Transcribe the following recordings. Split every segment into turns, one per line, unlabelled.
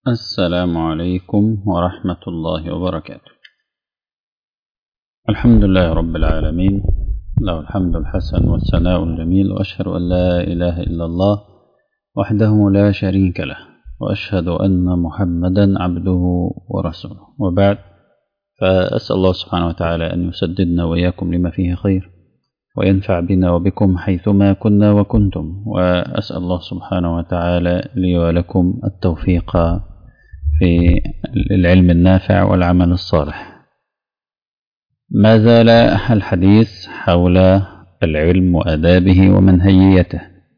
السلام عليكم ورحمة الله وبركاته الحمد لله رب العالمين له الحمد الحسن والثناء الجميل وأشهد أن لا إله إلا الله وحده لا شريك له وأشهد أن محمدا عبده ورسوله وبعد فأسأل الله سبحانه وتعالى أن يسددنا وإياكم لما فيه خير وينفع بنا وبكم حيثما كنا وكنتم وأسأل الله سبحانه وتعالى لي ولكم التوفيق في العلم النافع والعمل الصالح ما زال الحديث حول العلم وآدابه ومنهجيته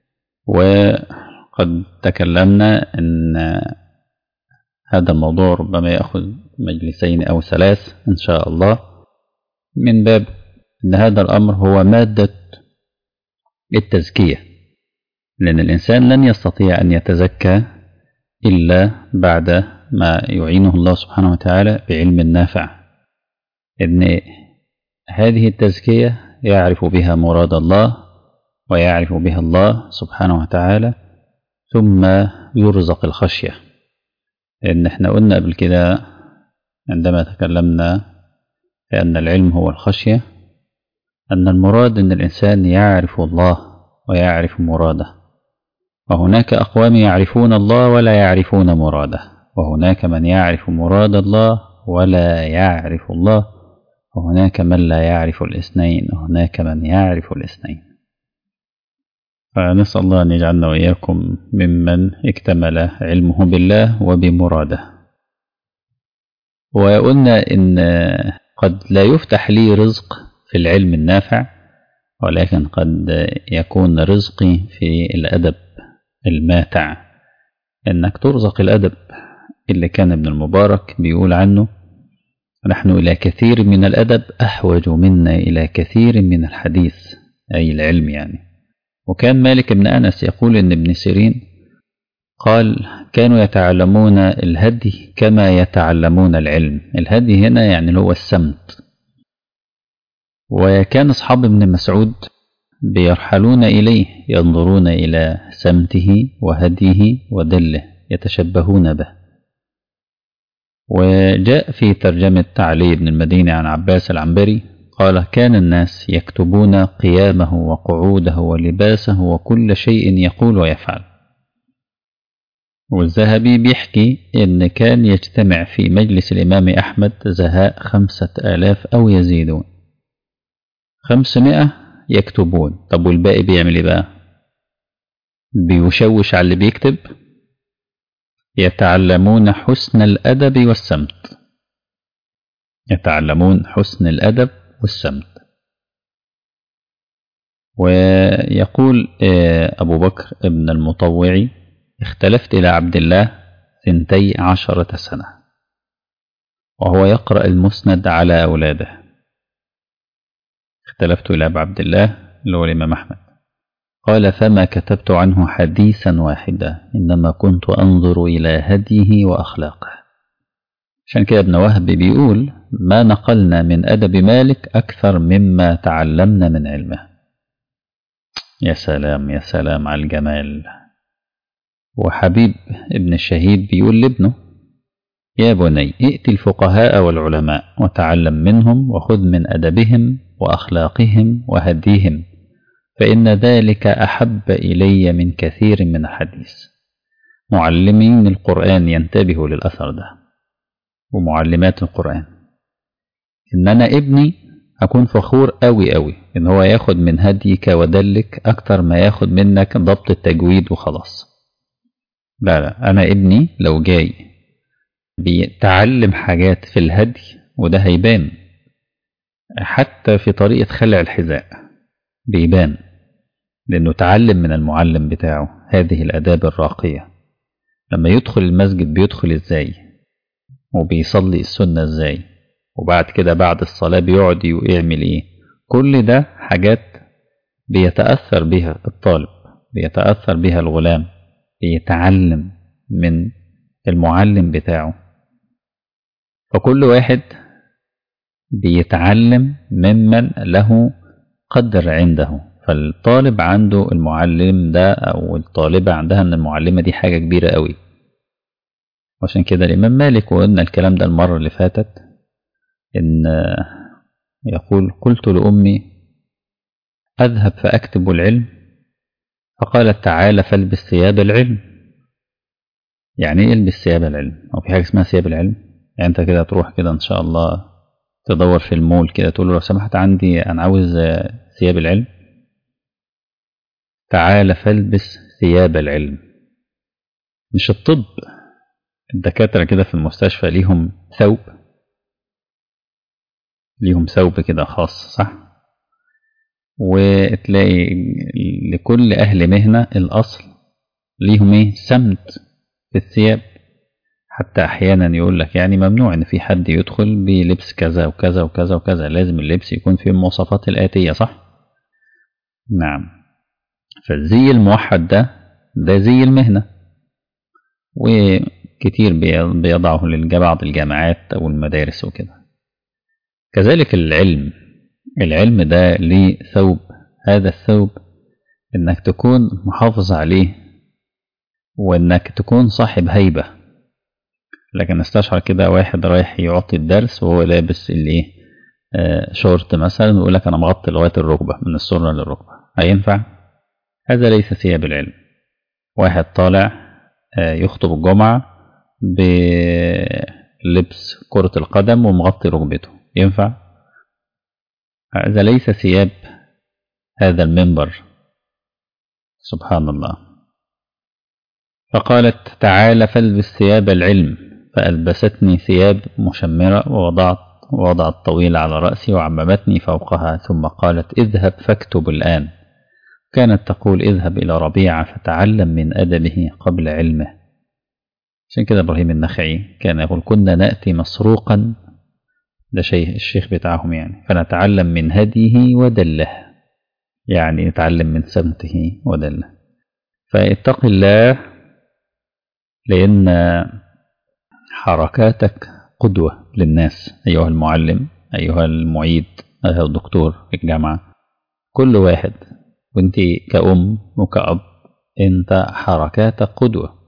وقد تكلمنا أن هذا الموضوع ربما يأخذ مجلسين أو ثلاث إن شاء الله من باب أن هذا الأمر هو مادة التزكية لأن الإنسان لن يستطيع أن يتزكى إلا بعد ما يعينه الله سبحانه وتعالى بعلم نافع إن هذه التزكية يعرف بها مراد الله ويعرف بها الله سبحانه وتعالى ثم يرزق الخشية إن احنا قلنا قبل كده عندما تكلمنا بأن العلم هو الخشية أن المراد أن الإنسان يعرف الله ويعرف مراده وهناك أقوام يعرفون الله ولا يعرفون مراده وهناك من يعرف مراد الله ولا يعرف الله وهناك من لا يعرف الاثنين وهناك من يعرف الاثنين فنسأل الله أن يجعلنا وإياكم ممن اكتمل علمه بالله وبمراده وقلنا إن قد لا يفتح لي رزق في العلم النافع ولكن قد يكون رزقي في الأدب الماتع إنك ترزق الأدب اللي كان ابن المبارك بيقول عنه نحن إلى كثير من الأدب أحوج منا إلى كثير من الحديث أي العلم يعني وكان مالك بن أنس يقول إن ابن سيرين قال كانوا يتعلمون الهدي كما يتعلمون العلم الهدي هنا يعني هو السمت وكان أصحاب ابن مسعود بيرحلون إليه ينظرون إلى سمته وهديه ودله يتشبهون به وجاء في ترجمة علي بن المدينة عن عباس العنبري قال كان الناس يكتبون قيامه وقعوده ولباسه وكل شيء يقول ويفعل والذهبي بيحكي إن كان يجتمع في مجلس الإمام أحمد زهاء خمسة آلاف أو يزيدون خمسمائة يكتبون طب والباقي بيعمل ايه بقى بيشوش على اللي بيكتب يتعلمون حسن الأدب والسمت يتعلمون حسن الأدب والسمت ويقول أبو بكر ابن المطوعي اختلفت إلى عبد الله ثنتي عشرة سنة وهو يقرأ المسند على أولاده اختلفت إلى أبي عبد الله اللي هو الإمام أحمد قال فما كتبت عنه حديثا واحدا إنما كنت أنظر إلى هديه وأخلاقه عشان كده ابن وهب بيقول ما نقلنا من أدب مالك أكثر مما تعلمنا من علمه يا سلام يا سلام على الجمال وحبيب ابن الشهيد بيقول لابنه يا بني ائت الفقهاء والعلماء وتعلم منهم وخذ من أدبهم وأخلاقهم وهديهم فإن ذلك أحب إلي من كثير من الحديث معلمين القرآن ينتبهوا للأثر ده ومعلمات القرآن إن أنا ابني أكون فخور أوي أوي إن هو ياخد من هديك ودلك أكتر ما ياخد منك ضبط التجويد وخلاص لا لا أنا ابني لو جاي بيتعلم حاجات في الهدي وده هيبان حتى في طريقة خلع الحذاء بيبان لأنه تعلم من المعلم بتاعه هذه الأداب الراقية لما يدخل المسجد بيدخل إزاي وبيصلي السنة إزاي وبعد كده بعد الصلاة بيقعد يعمل إيه كل ده حاجات بيتأثر بها الطالب بيتأثر بها الغلام بيتعلم من المعلم بتاعه فكل واحد بيتعلم ممن له قدر عنده فالطالب عنده المعلم ده أو الطالبة عندها أن المعلمة دي حاجة كبيرة قوي وعشان كده الإمام مالك وقلنا الكلام ده المرة اللي فاتت إن يقول قلت لأمي أذهب فأكتب العلم فقالت تعالى فالبس ثياب العلم يعني ايه البس ثياب العلم او في حاجه اسمها ثياب العلم يعني انت كده تروح كده ان شاء الله تدور في المول كده تقول له لو سمحت عندي انا عاوز ثياب العلم تعالى فالبس ثياب العلم مش الطب الدكاترة كده في المستشفى ليهم ثوب ليهم ثوب كده خاص صح وتلاقي لكل أهل مهنة الأصل ليهم ايه سمت في الثياب حتى أحيانا يقول لك يعني ممنوع إن في حد يدخل بلبس كذا وكذا وكذا وكذا لازم اللبس يكون فيه المواصفات الآتية صح؟ نعم فالزي الموحد ده ده زي المهنة وكتير بيضعه لبعض الجامعات أو المدارس وكده كذلك العلم العلم ده ليه ثوب هذا الثوب إنك تكون محافظ عليه وإنك تكون صاحب هيبة لكن استشعر كده واحد رايح يعطي الدرس وهو لابس الايه آه شورت مثلا ويقول لك انا مغطي لغايه الركبه من السره للركبه هينفع هذا ليس ثياب العلم واحد طالع آه يخطب الجمعه بلبس كره القدم ومغطي ركبته ينفع هذا ليس ثياب هذا المنبر سبحان الله فقالت تعال فالبس ثياب العلم فألبستني ثياب مشمرة ووضعت ووضعت طويل على رأسي وعممتني فوقها ثم قالت اذهب فاكتب الآن كانت تقول اذهب إلى ربيعة فتعلم من أدبه قبل علمه عشان كده إبراهيم النخعي كان يقول كنا نأتي مسروقا ده شيء الشيخ بتاعهم يعني فنتعلم من هديه ودله يعني نتعلم من سمته ودله فاتق الله لأن حركاتك قدوة للناس أيها المعلم أيها المعيد أيها الدكتور في الجامعة كل واحد وانت كأم وكأب انت حركاتك قدوة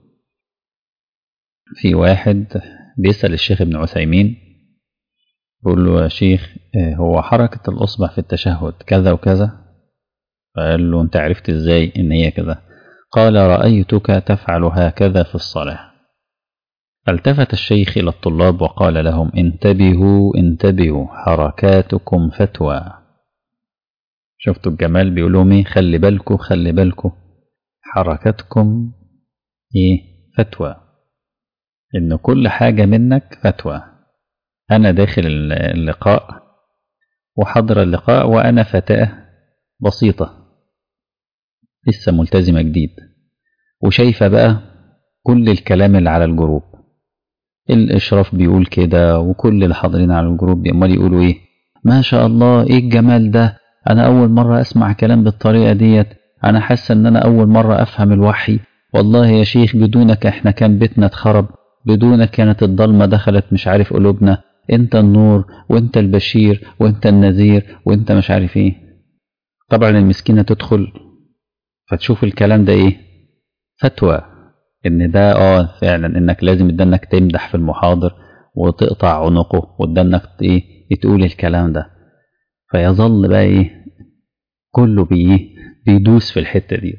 في واحد بيسأل الشيخ ابن عثيمين بيقول له يا شيخ هو حركة الأصبع في التشهد كذا وكذا فقال له انت عرفت ازاي ان هي كذا قال رأيتك تفعل هكذا في الصلاة فالتفت الشيخ إلى الطلاب وقال لهم انتبهوا انتبهوا حركاتكم فتوى شفتوا الجمال بيقولوا ايه خلي بالكم خلي بالكم حركاتكم ايه فتوى ان كل حاجة منك فتوى انا داخل اللقاء وحضر اللقاء وانا فتاة بسيطة لسه ملتزمة جديد وشايفة بقى كل الكلام اللي على الجروب الإشراف بيقول كده وكل اللي حاضرين على الجروب بيأمال يقولوا إيه ما شاء الله إيه الجمال ده أنا أول مرة أسمع كلام بالطريقة ديت أنا حاسة إن أنا أول مرة أفهم الوحي والله يا شيخ بدونك إحنا كان بيتنا اتخرب بدونك كانت الضلمة دخلت مش عارف قلوبنا أنت النور وأنت البشير وأنت النذير وأنت مش عارف إيه طبعا المسكينة تدخل فتشوف الكلام ده ايه فتوى ان ده اه فعلا انك لازم ده انك تمدح في المحاضر وتقطع عنقه وده انك ايه تقول الكلام ده فيظل بقى ايه كله بيه بيدوس في الحته دي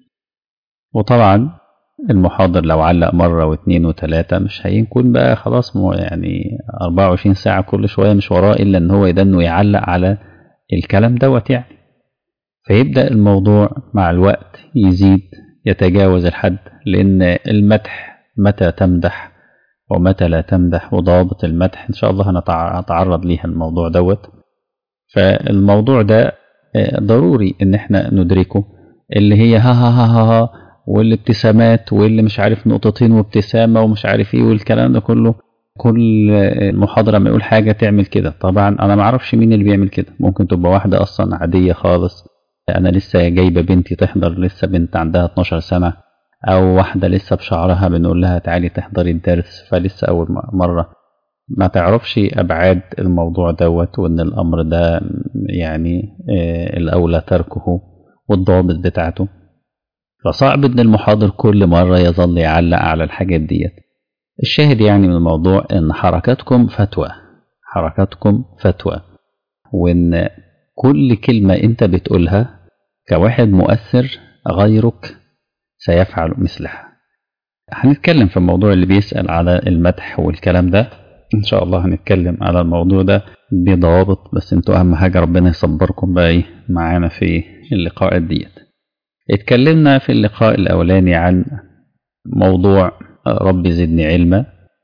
وطبعا المحاضر لو علق مرة واثنين وثلاثة مش هيكون بقى خلاص مو يعني 24 ساعة كل شوية مش وراه إلا إن هو يدنه يعلق على الكلام دوت يعني فيبدأ الموضوع مع الوقت يزيد يتجاوز الحد لأن المدح متى تمدح ومتى لا تمدح وضوابط المدح إن شاء الله هنتعرض ليها الموضوع دوت فالموضوع ده ضروري إن احنا ندركه اللي هي ها ها ها ها, ها والابتسامات واللي مش عارف نقطتين وابتسامة ومش عارف ايه والكلام ده كله كل محاضرة ما يقول حاجة تعمل كده طبعا أنا ما اعرفش مين اللي بيعمل كده ممكن تبقى واحدة أصلا عادية خالص أنا لسه جايبة بنتي تحضر لسه بنت عندها 12 سنة أو واحدة لسه بشعرها بنقول لها تعالي تحضري الدرس فلسه أول مرة ما تعرفش أبعاد الموضوع دوت وإن الأمر ده يعني الأولى تركه والضوابط بتاعته فصعب إن المحاضر كل مرة يظل يعلق على الحاجات ديت الشاهد يعني من الموضوع ان حركاتكم فتوى حركاتكم فتوى وان كل كلمة انت بتقولها كواحد مؤثر غيرك سيفعل مثلها هنتكلم في الموضوع اللي بيسأل على المدح والكلام ده ان شاء الله هنتكلم على الموضوع ده بضوابط بس انتوا اهم حاجة ربنا يصبركم بقى ايه معانا في اللقاء ديت اتكلمنا في اللقاء الاولاني عن موضوع رب زدني علما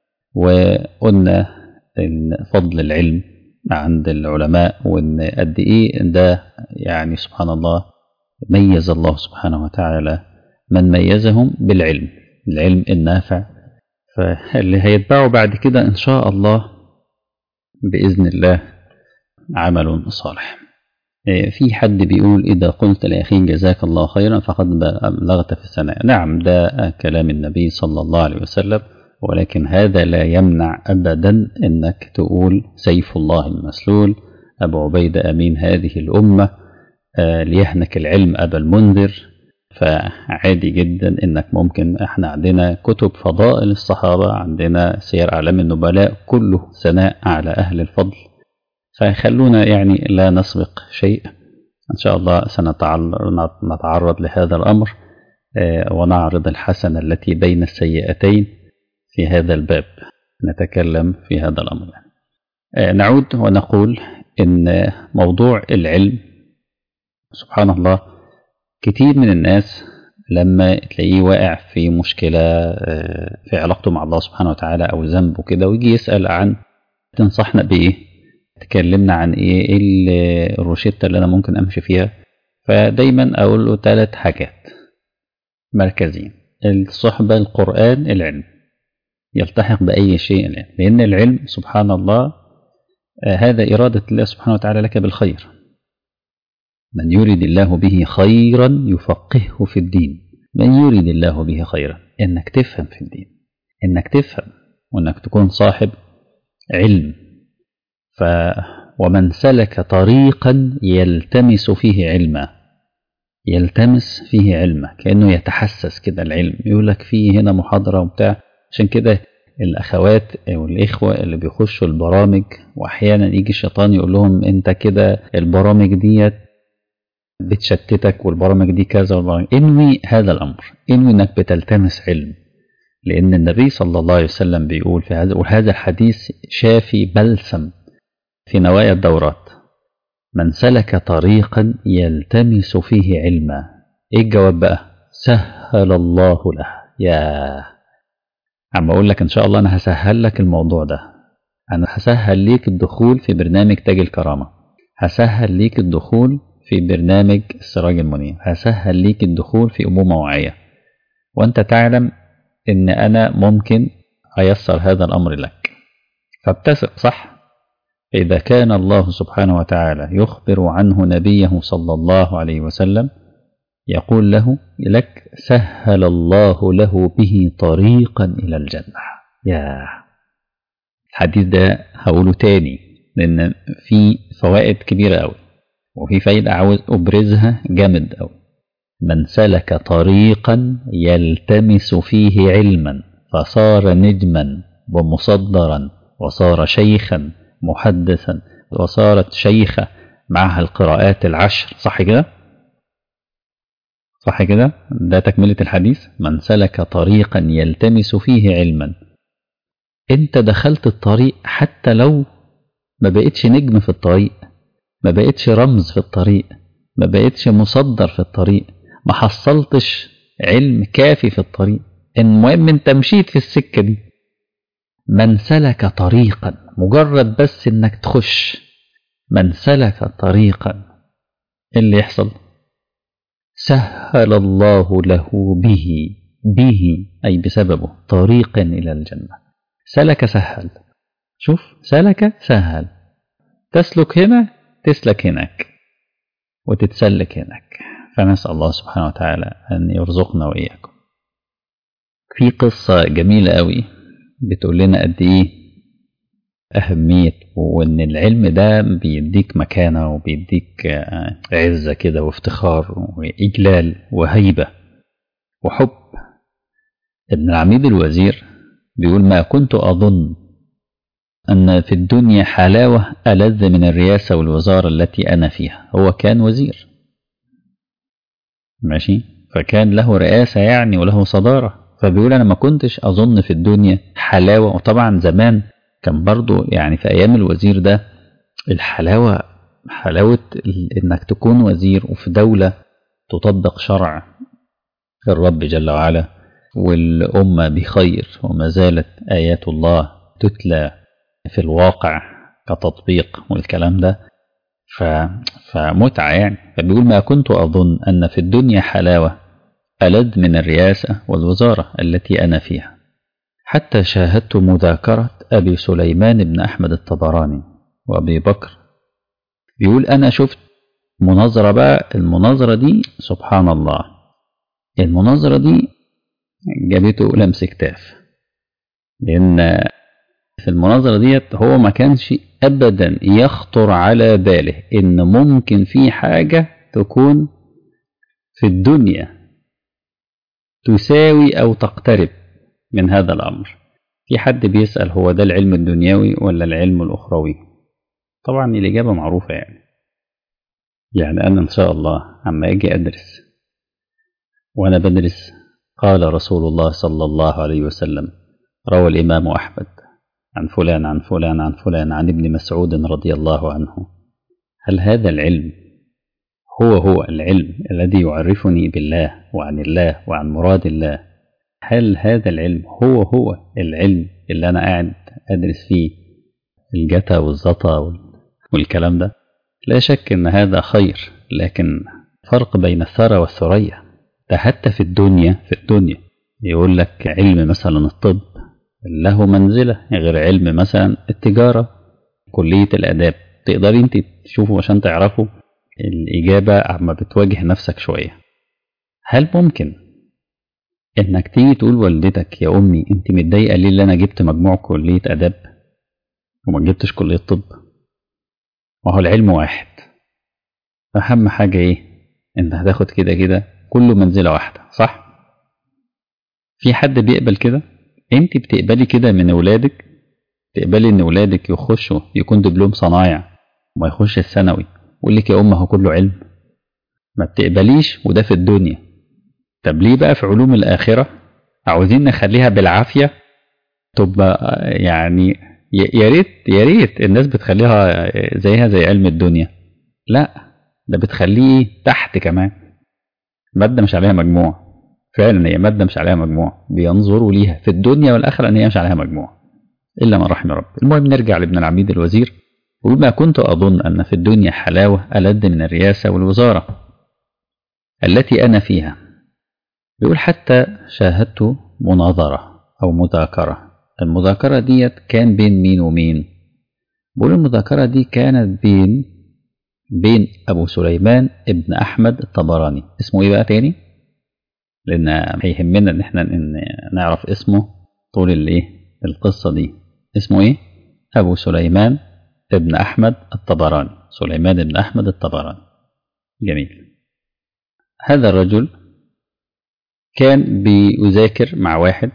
وقلنا ان فضل العلم عند العلماء وان قد ايه ده يعني سبحان الله ميز الله سبحانه وتعالى من ميزهم بالعلم العلم النافع فاللي هيتبعه بعد كده ان شاء الله باذن الله عمل صالح في حد بيقول إذا قلت لأخي جزاك الله خيرا فقد بلغت في الثناء نعم ده كلام النبي صلى الله عليه وسلم ولكن هذا لا يمنع أبدا أنك تقول سيف الله المسلول أبو عبيدة أمين هذه الأمة ليهنك العلم أبا المنذر فعادي جدا انك ممكن احنا عندنا كتب فضائل الصحابة عندنا سير اعلام النبلاء كله ثناء على اهل الفضل فخلونا يعني لا نسبق شيء ان شاء الله سنتعرض لهذا الامر ونعرض الحسنة التي بين السيئتين في هذا الباب نتكلم في هذا الامر نعود ونقول ان موضوع العلم سبحان الله كتير من الناس لما تلاقيه واقع في مشكلة في علاقته مع الله سبحانه وتعالى أو ذنب وكده ويجي يسأل عن تنصحنا بإيه تكلمنا عن إيه إيه الروشتة اللي أنا ممكن أمشي فيها فدايما أقول له ثلاث حاجات مركزين الصحبة القرآن العلم يلتحق بأي شيء العلم لأن العلم سبحان الله هذا إرادة الله سبحانه وتعالى لك بالخير من يريد الله به خيرا يفقهه في الدين من يريد الله به خيرا انك تفهم في الدين انك تفهم وانك تكون صاحب علم ف ومن سلك طريقا يلتمس فيه علما يلتمس فيه علما كانه يتحسس كده العلم يقول لك فيه هنا محاضره وبتاع عشان كده الاخوات او الاخوه اللي بيخشوا البرامج واحيانا يجي الشيطان يقول لهم انت كده البرامج ديت بتشتتك والبرامج دي كذا والبرامج انوي هذا الامر انوي انك بتلتمس علم لان النبي صلى الله عليه وسلم بيقول في هذا وهذا الحديث شافي بلسم في نوايا الدورات من سلك طريقا يلتمس فيه علما ايه الجواب بقى سهل الله له يا عم اقول لك ان شاء الله انا هسهل لك الموضوع ده انا هسهل ليك الدخول في برنامج تاج الكرامه هسهل ليك الدخول في برنامج السراج المنير هسهل ليك الدخول في أمومة واعية وأنت تعلم إن أنا ممكن أيسر هذا الأمر لك فابتسق صح إذا كان الله سبحانه وتعالى يخبر عنه نبيه صلى الله عليه وسلم يقول له لك سهل الله له به طريقا إلى الجنة يا الحديث ده هقوله تاني لأن في فوائد كبيرة أوي وفي فايدة عاوز أبرزها جامد أوي من سلك طريقا يلتمس فيه علما فصار نجما ومصدرا وصار شيخا محدثا وصارت شيخة معها القراءات العشر صح كده؟ صح كده؟ ده تكملة الحديث من سلك طريقا يلتمس فيه علما انت دخلت الطريق حتى لو ما بقتش نجم في الطريق ما بقتش رمز في الطريق ما بقتش مصدر في الطريق ما حصلتش علم كافي في الطريق المهم انت مشيت في السكة دي من سلك طريقا مجرد بس انك تخش من سلك طريقا اللي يحصل سهل الله له به به أي بسببه طريقا إلى الجنة سلك سهل شوف سلك سهل تسلك هنا تسلك هناك وتتسلك هناك فنسأل الله سبحانه وتعالى أن يرزقنا وإياكم في قصة جميلة قوي بتقول لنا قد إيه أهمية وإن العلم ده بيديك مكانة وبيديك عزة كده وافتخار وإجلال وهيبة وحب ابن العميد الوزير بيقول ما كنت أظن أن في الدنيا حلاوة ألذ من الرئاسة والوزارة التي أنا فيها هو كان وزير ماشي فكان له رئاسة يعني وله صدارة فبيقول أنا ما كنتش أظن في الدنيا حلاوة وطبعا زمان كان برضو يعني في أيام الوزير ده الحلاوة حلاوة إنك تكون وزير وفي دولة تطبق شرع الرب جل وعلا والأمة بخير وما زالت آيات الله تتلى في الواقع كتطبيق والكلام ده ف... فمتعة يعني فبيقول ما كنت أظن أن في الدنيا حلاوة ألد من الرئاسة والوزارة التي أنا فيها حتى شاهدت مذاكرة أبي سليمان بن أحمد الطبراني وأبي بكر بيقول أنا شفت مناظرة بقى المناظرة دي سبحان الله المناظرة دي جابته لمس كتاف لأن في المناظرة ديت هو ما كانش أبدا يخطر على باله إن ممكن في حاجة تكون في الدنيا تساوي أو تقترب من هذا الأمر في حد بيسأل هو ده العلم الدنيوي ولا العلم الأخروي طبعا الإجابة معروفة يعني يعني أنا إن شاء الله عما أجي أدرس وأنا بدرس قال رسول الله صلى الله عليه وسلم روى الإمام أحمد عن فلان عن فلان عن فلان عن ابن مسعود رضي الله عنه هل هذا العلم هو هو العلم الذي يعرفني بالله وعن الله وعن مراد الله هل هذا العلم هو هو العلم اللي أنا قاعد أدرس فيه الجتا والزطا والكلام ده لا شك أن هذا خير لكن فرق بين الثرى والثريا ده حتى في الدنيا في الدنيا يقول لك علم مثلا الطب له منزلة غير علم مثلا التجارة كلية الآداب تقدري انت تشوفوا عشان تعرفوا الإجابة عما بتواجه نفسك شوية هل ممكن انك تيجي تقول والدتك يا امي انت متضايقه ليه اللي انا جبت مجموع كليه اداب وما جبتش كليه طب ما هو العلم واحد اهم حاجه ايه انت هتاخد كده كده كله منزله واحده صح في حد بيقبل كده انت بتقبلي كده من اولادك تقبلي ان اولادك يخشوا يكون دبلوم صنايع وما يخش الثانوي يقول لك يا ام هو كله علم ما بتقبليش وده في الدنيا طب ليه بقى في علوم الآخرة عاوزين نخليها بالعافية تبقى يعني يا ريت يا ريت الناس بتخليها زيها زي علم الدنيا لا ده بتخليه تحت كمان مادة مش عليها مجموع فعلا هي مادة مش عليها مجموع بينظروا ليها في الدنيا والآخرة إن هي مش عليها مجموع إلا من رحم رب المهم نرجع لابن العميد الوزير وما كنت أظن أن في الدنيا حلاوة ألد من الرياسة والوزارة التي أنا فيها بيقول حتى شاهدت مناظرة أو مذاكرة المذاكرة ديت كان بين مين ومين بيقول المذاكرة دي كانت بين بين أبو سليمان ابن أحمد الطبراني اسمه إيه بقى تاني لأن هيهمنا إن إحنا نعرف اسمه طول الإيه القصة دي اسمه إيه أبو سليمان ابن أحمد الطبراني سليمان ابن أحمد الطبراني جميل هذا الرجل كان بيذاكر مع واحد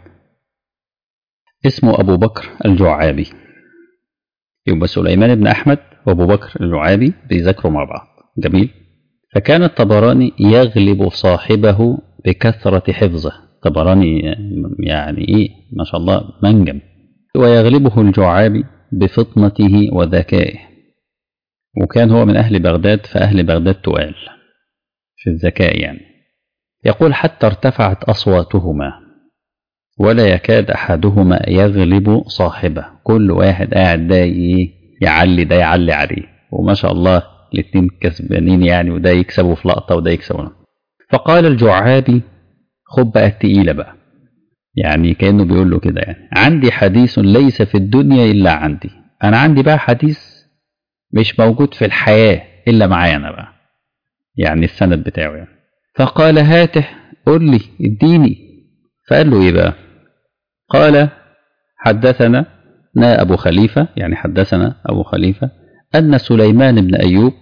اسمه أبو بكر الجعابي يبقى سليمان بن أحمد وأبو بكر الجعابي بيذاكروا مع بعض جميل فكان الطبراني يغلب صاحبه بكثرة حفظه طبراني يعني إيه ما شاء الله منجم ويغلبه الجعابي بفطنته وذكائه وكان هو من أهل بغداد فأهل بغداد تقال في الذكاء يعني يقول حتى ارتفعت أصواتهما ولا يكاد أحدهما يغلب صاحبه كل واحد قاعد ده يعلي ده يعلي عليه وما شاء الله الاتنين كسبانين يعني وده يكسبوا في لقطة وده يكسبوا فقال الجعابي خد بقى التقيلة بقى يعني كأنه بيقول له كده يعني عندي حديث ليس في الدنيا إلا عندي أنا عندي بقى حديث مش موجود في الحياة إلا معايا أنا بقى يعني السند بتاعه يعني فقال هاته قل لي اديني فقال له ايه بقى قال حدثنا نا أبو خليفة يعني حدثنا أبو خليفة أن سليمان بن أيوب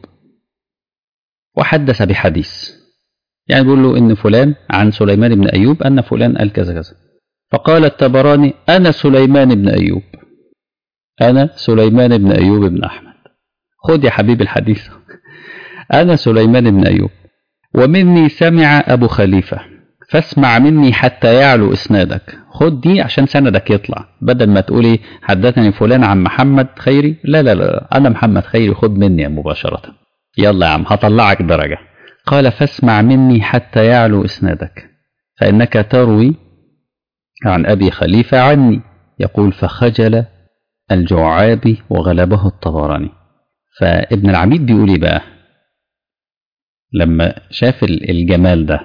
وحدث بحديث يعني بيقول له إن فلان عن سليمان بن أيوب أن فلان قال كذا كذا فقال التبراني أنا سليمان بن أيوب أنا سليمان بن أيوب بن أحمد خذ يا حبيب الحديث أنا سليمان بن أيوب ومني سمع أبو خليفة فاسمع مني حتى يعلو إسنادك خد دي عشان سندك يطلع بدل ما تقولي حدثني فلان عن محمد خيري لا لا لا أنا محمد خيري خد مني مباشرة يلا يا عم هطلعك درجة قال فاسمع مني حتى يعلو إسنادك فإنك تروي عن أبي خليفة عني يقول فخجل الجعابي وغلبه الطبراني فابن العميد بيقول ايه بقى لما شاف الجمال ده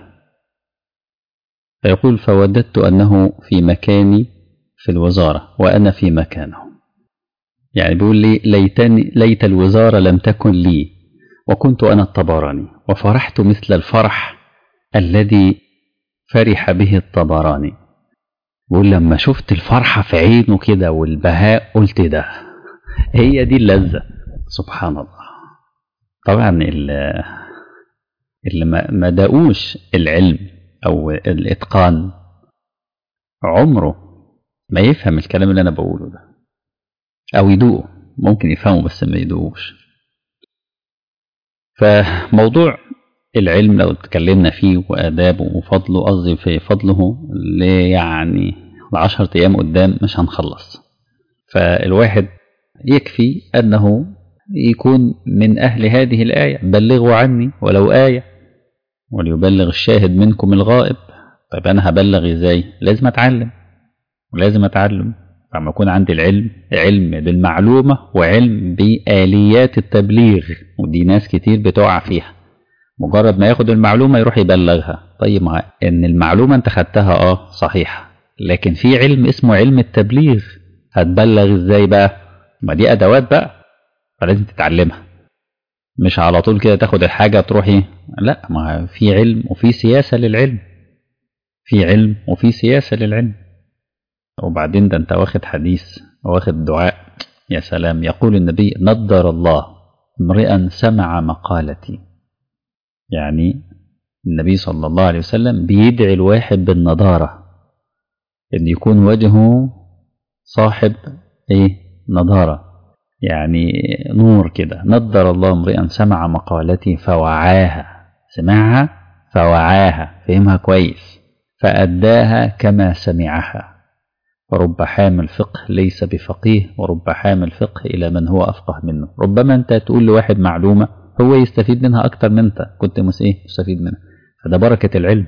فيقول فوددت أنه في مكاني في الوزارة وأنا في مكانه يعني بيقول لي ليتني ليت الوزارة لم تكن لي وكنت أنا الطبراني وفرحت مثل الفرح الذي فرح به الطبراني بيقول لما شفت الفرحة في عينه كده والبهاء قلت ده هي دي اللذة سبحان الله طبعا اللي ما دقوش العلم أو الإتقان عمره ما يفهم الكلام اللي أنا بقوله ده أو يدوقه ممكن يفهمه بس ما يدوقوش فموضوع العلم لو اتكلمنا فيه وآدابه وفضله قصدي في فضله يعني العشرة أيام قدام مش هنخلص فالواحد يكفي أنه يكون من أهل هذه الآية بلغوا عني ولو آية وليبلغ الشاهد منكم الغائب طيب أنا هبلغ إزاي لازم أتعلم ولازم أتعلم فما يكون عندي العلم علم بالمعلومة وعلم بآليات التبليغ ودي ناس كتير بتقع فيها مجرد ما ياخد المعلومة يروح يبلغها طيب ما إن المعلومة أنت خدتها أه صحيح لكن في علم اسمه علم التبليغ هتبلغ إزاي بقى ما دي أدوات بقى فلازم تتعلمها مش على طول كده تاخد الحاجة تروحي لا ما في علم وفي سياسة للعلم في علم وفي سياسة للعلم وبعدين ده انت واخد حديث واخد دعاء يا سلام يقول النبي نضر الله امرئا سمع مقالتي يعني النبي صلى الله عليه وسلم بيدعي الواحد بالنضارة ان يكون وجهه صاحب ايه نضاره يعني نور كده نضر الله امرئا سمع مقالتي فوعاها سمعها فوعاها فهمها كويس فأداها كما سمعها ورب حامل فقه ليس بفقيه ورب حامل فقه إلى من هو أفقه منه ربما أنت تقول لواحد معلومة هو يستفيد منها أكتر من أنت كنت إيه مستفيد منها فده بركة العلم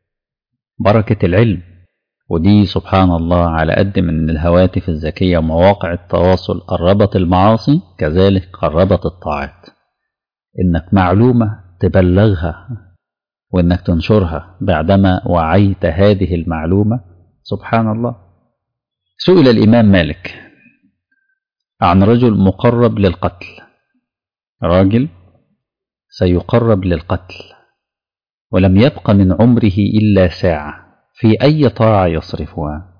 بركة العلم ودي سبحان الله على قد من الهواتف الذكية ومواقع التواصل قربت المعاصي كذلك قربت الطاعات إنك معلومة تبلغها وإنك تنشرها بعدما وعيت هذه المعلومة سبحان الله سئل الإمام مالك عن رجل مقرب للقتل راجل سيقرب للقتل ولم يبق من عمره إلا ساعة في أي طاعة يصرفها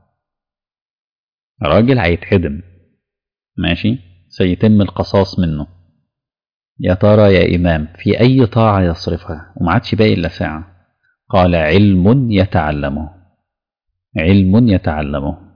راجل هيتهدم ماشي سيتم القصاص منه يا ترى يا إمام في أي طاعة يصرفها وما عادش باقي إلا ساعة قال علم يتعلمه علم يتعلمه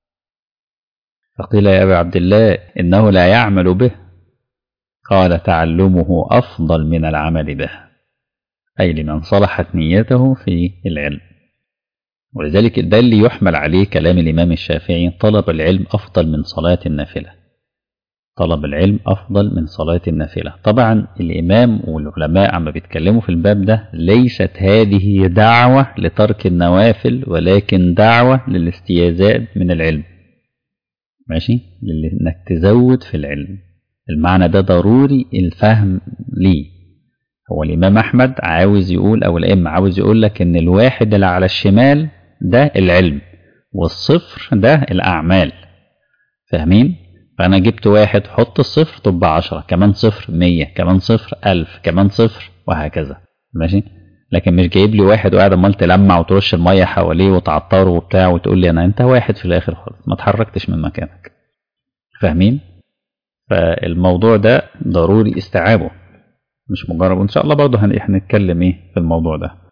فقيل يا أبا عبد الله إنه لا يعمل به قال تعلمه أفضل من العمل به أي لمن صلحت نيته في العلم ولذلك ده اللي يحمل عليه كلام الإمام الشافعي طلب العلم أفضل من صلاة النافلة طلب العلم أفضل من صلاة النافلة طبعا الإمام والعلماء عم بيتكلموا في الباب ده ليست هذه دعوة لترك النوافل ولكن دعوة للاستيازات من العلم ماشي انك تزود في العلم المعنى ده ضروري الفهم ليه هو الإمام أحمد عاوز يقول أو الأئمة عاوز يقول لك إن الواحد اللي على الشمال ده العلم والصفر ده الأعمال فاهمين؟ فأنا جبت واحد حط الصفر تبقى عشرة كمان صفر مية كمان صفر ألف كمان صفر وهكذا ماشي؟ لكن مش جايب لي واحد وقاعد عمال تلمع وترش المية حواليه وتعطره وبتاع وتقول لي أنا أنت واحد في الآخر خالص ما اتحركتش من مكانك فاهمين؟ فالموضوع ده ضروري استيعابه مش مجرد وإن شاء الله برضه هنتكلم إيه في الموضوع ده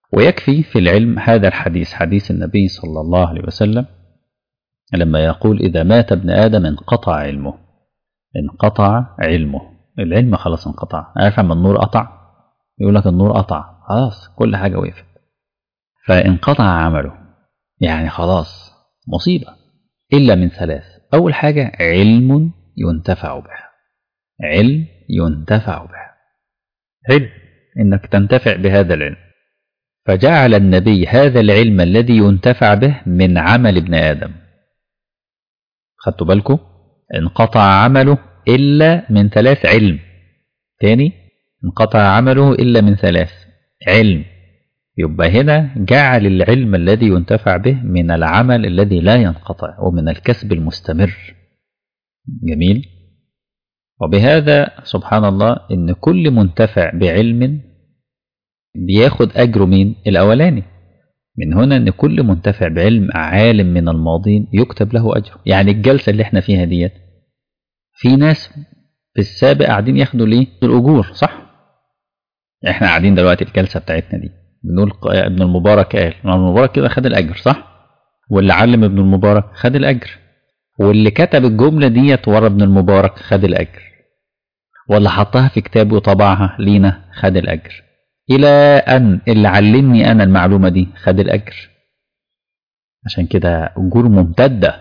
ويكفي في العلم هذا الحديث حديث النبي صلى الله عليه وسلم لما يقول إذا مات ابن آدم انقطع علمه انقطع علمه العلم خلاص انقطع عارف لما النور قطع يقول لك النور قطع خلاص كل حاجة وقفت فانقطع عمله يعني خلاص مصيبة إلا من ثلاث أول حاجة علم ينتفع به علم ينتفع به علم إنك تنتفع بهذا العلم فجعل النبي هذا العلم الذي ينتفع به من عمل ابن آدم خدتوا بالكم انقطع عمله إلا من ثلاث علم تاني انقطع عمله إلا من ثلاث علم يبقى هنا جعل العلم الذي ينتفع به من العمل الذي لا ينقطع ومن الكسب المستمر جميل وبهذا سبحان الله إن كل منتفع بعلم بياخد أجره مين الأولاني من هنا ان كل منتفع بعلم عالم من الماضين يكتب له اجر يعني الجلسه اللي احنا فيها ديت في ناس في السابق قاعدين ياخدوا ليه الاجور صح احنا قاعدين دلوقتي الجلسه بتاعتنا دي بنقول ابن المبارك قال ابن المبارك كده خد الاجر صح واللي علم ابن المبارك خد الاجر واللي كتب الجمله ديت ورا ابن المبارك خد الاجر واللي حطها في كتاب وطبعها لينا خد الاجر إلى أن اللي علمني أنا المعلومة دي خد الأجر عشان كده أجور ممتدة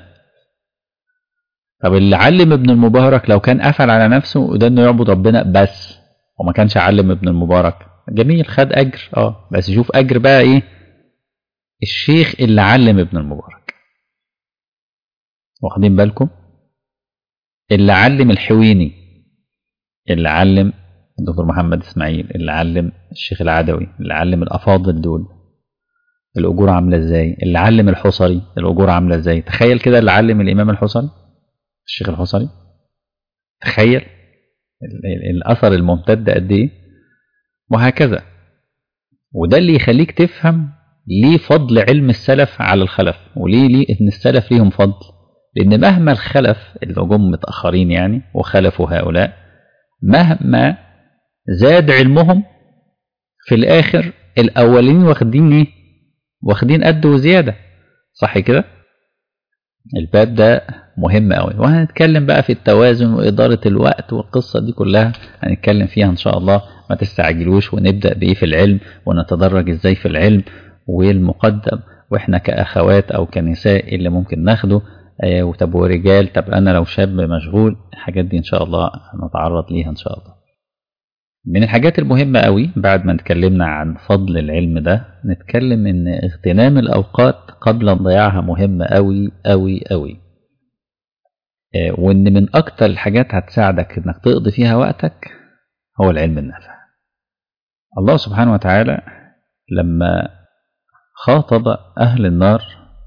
طب اللي علم ابن المبارك لو كان قفل على نفسه وده إنه يعبد ربنا بس وما كانش علم ابن المبارك جميل خد أجر أه بس شوف أجر بقى إيه الشيخ اللي علم ابن المبارك واخدين بالكم اللي علم الحويني اللي علم الدكتور محمد اسماعيل اللي علم الشيخ العدوي اللي علم الافاضل دول الاجور عامله ازاي اللي علم الحصري الاجور عامله ازاي تخيل كده اللي علم الامام الحصري الشيخ الحصري تخيل الاثر الممتد قد ايه وهكذا وده اللي يخليك تفهم ليه فضل علم السلف على الخلف وليه ليه ان السلف ليهم فضل لان مهما الخلف اللي جم متاخرين يعني وخلفوا هؤلاء مهما زاد علمهم في الاخر الاولين واخدين ايه واخدين قد وزياده صح كده الباب ده مهم قوي وهنتكلم بقى في التوازن واداره الوقت والقصه دي كلها هنتكلم فيها ان شاء الله ما تستعجلوش ونبدا بايه في العلم ونتدرج ازاي في العلم والمقدم واحنا كاخوات او كنساء اللي ممكن ناخده آه طب ورجال طب انا لو شاب مشغول الحاجات دي ان شاء الله هنتعرض ليها ان شاء الله من الحاجات المهمة قوي بعد ما اتكلمنا عن فضل العلم ده نتكلم ان اغتنام الاوقات قبل ضياعها مهمة قوي قوي قوي اه وان من اكتر الحاجات هتساعدك انك تقضي فيها وقتك هو العلم النافع الله سبحانه وتعالى لما خاطب اهل النار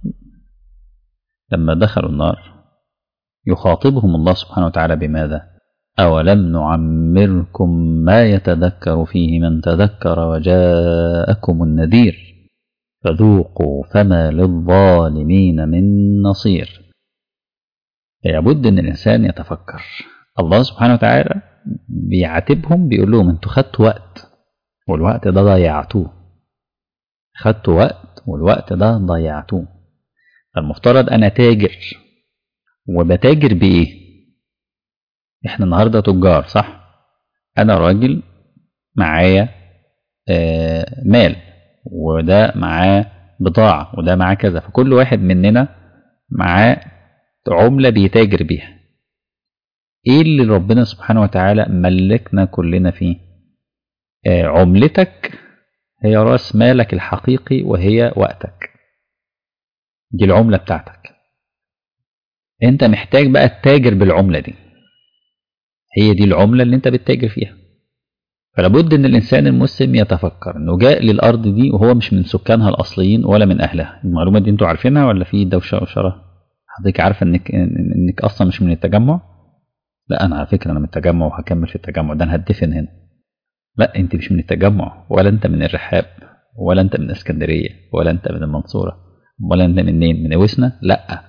لما دخلوا النار يخاطبهم الله سبحانه وتعالى بماذا أولم نعمركم ما يتذكر فيه من تذكر وجاءكم النذير فذوقوا فما للظالمين من نصير لابد أن الإنسان يتفكر الله سبحانه وتعالى بيعاتبهم بيقول لهم انتوا خدتوا وقت والوقت ده ضيعتوه خدتوا وقت والوقت ده ضيعتوه فالمفترض أنا تاجر وبتاجر بإيه؟ احنا النهارده تجار صح انا راجل معايا آه مال وده معاه بضاعة وده معاه كذا فكل واحد مننا معاه عملة بيتاجر بيها ايه اللي ربنا سبحانه وتعالى ملكنا كلنا فيه آه عملتك هي راس مالك الحقيقي وهي وقتك دي العملة بتاعتك انت محتاج بقى تتاجر بالعملة دي هي دي العملة اللي انت بتتاجر فيها فلابد ان الانسان المسلم يتفكر انه جاء للارض دي وهو مش من سكانها الاصليين ولا من اهلها المعلومة دي انتوا عارفينها ولا في دوشة وشرة حضرتك عارفة انك انك اصلا مش من التجمع لا انا على فكرة انا من التجمع وهكمل في التجمع ده انا هدفن هنا لا انت مش من التجمع ولا انت من الرحاب ولا انت من اسكندرية ولا انت من المنصورة ولا انت منين من وسنا لا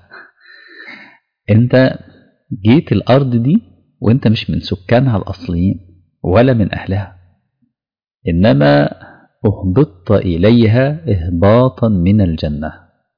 انت جيت الارض دي وانت مش من سكانها الاصليين ولا من اهلها انما أهبطت إليها إهباطا من الجنة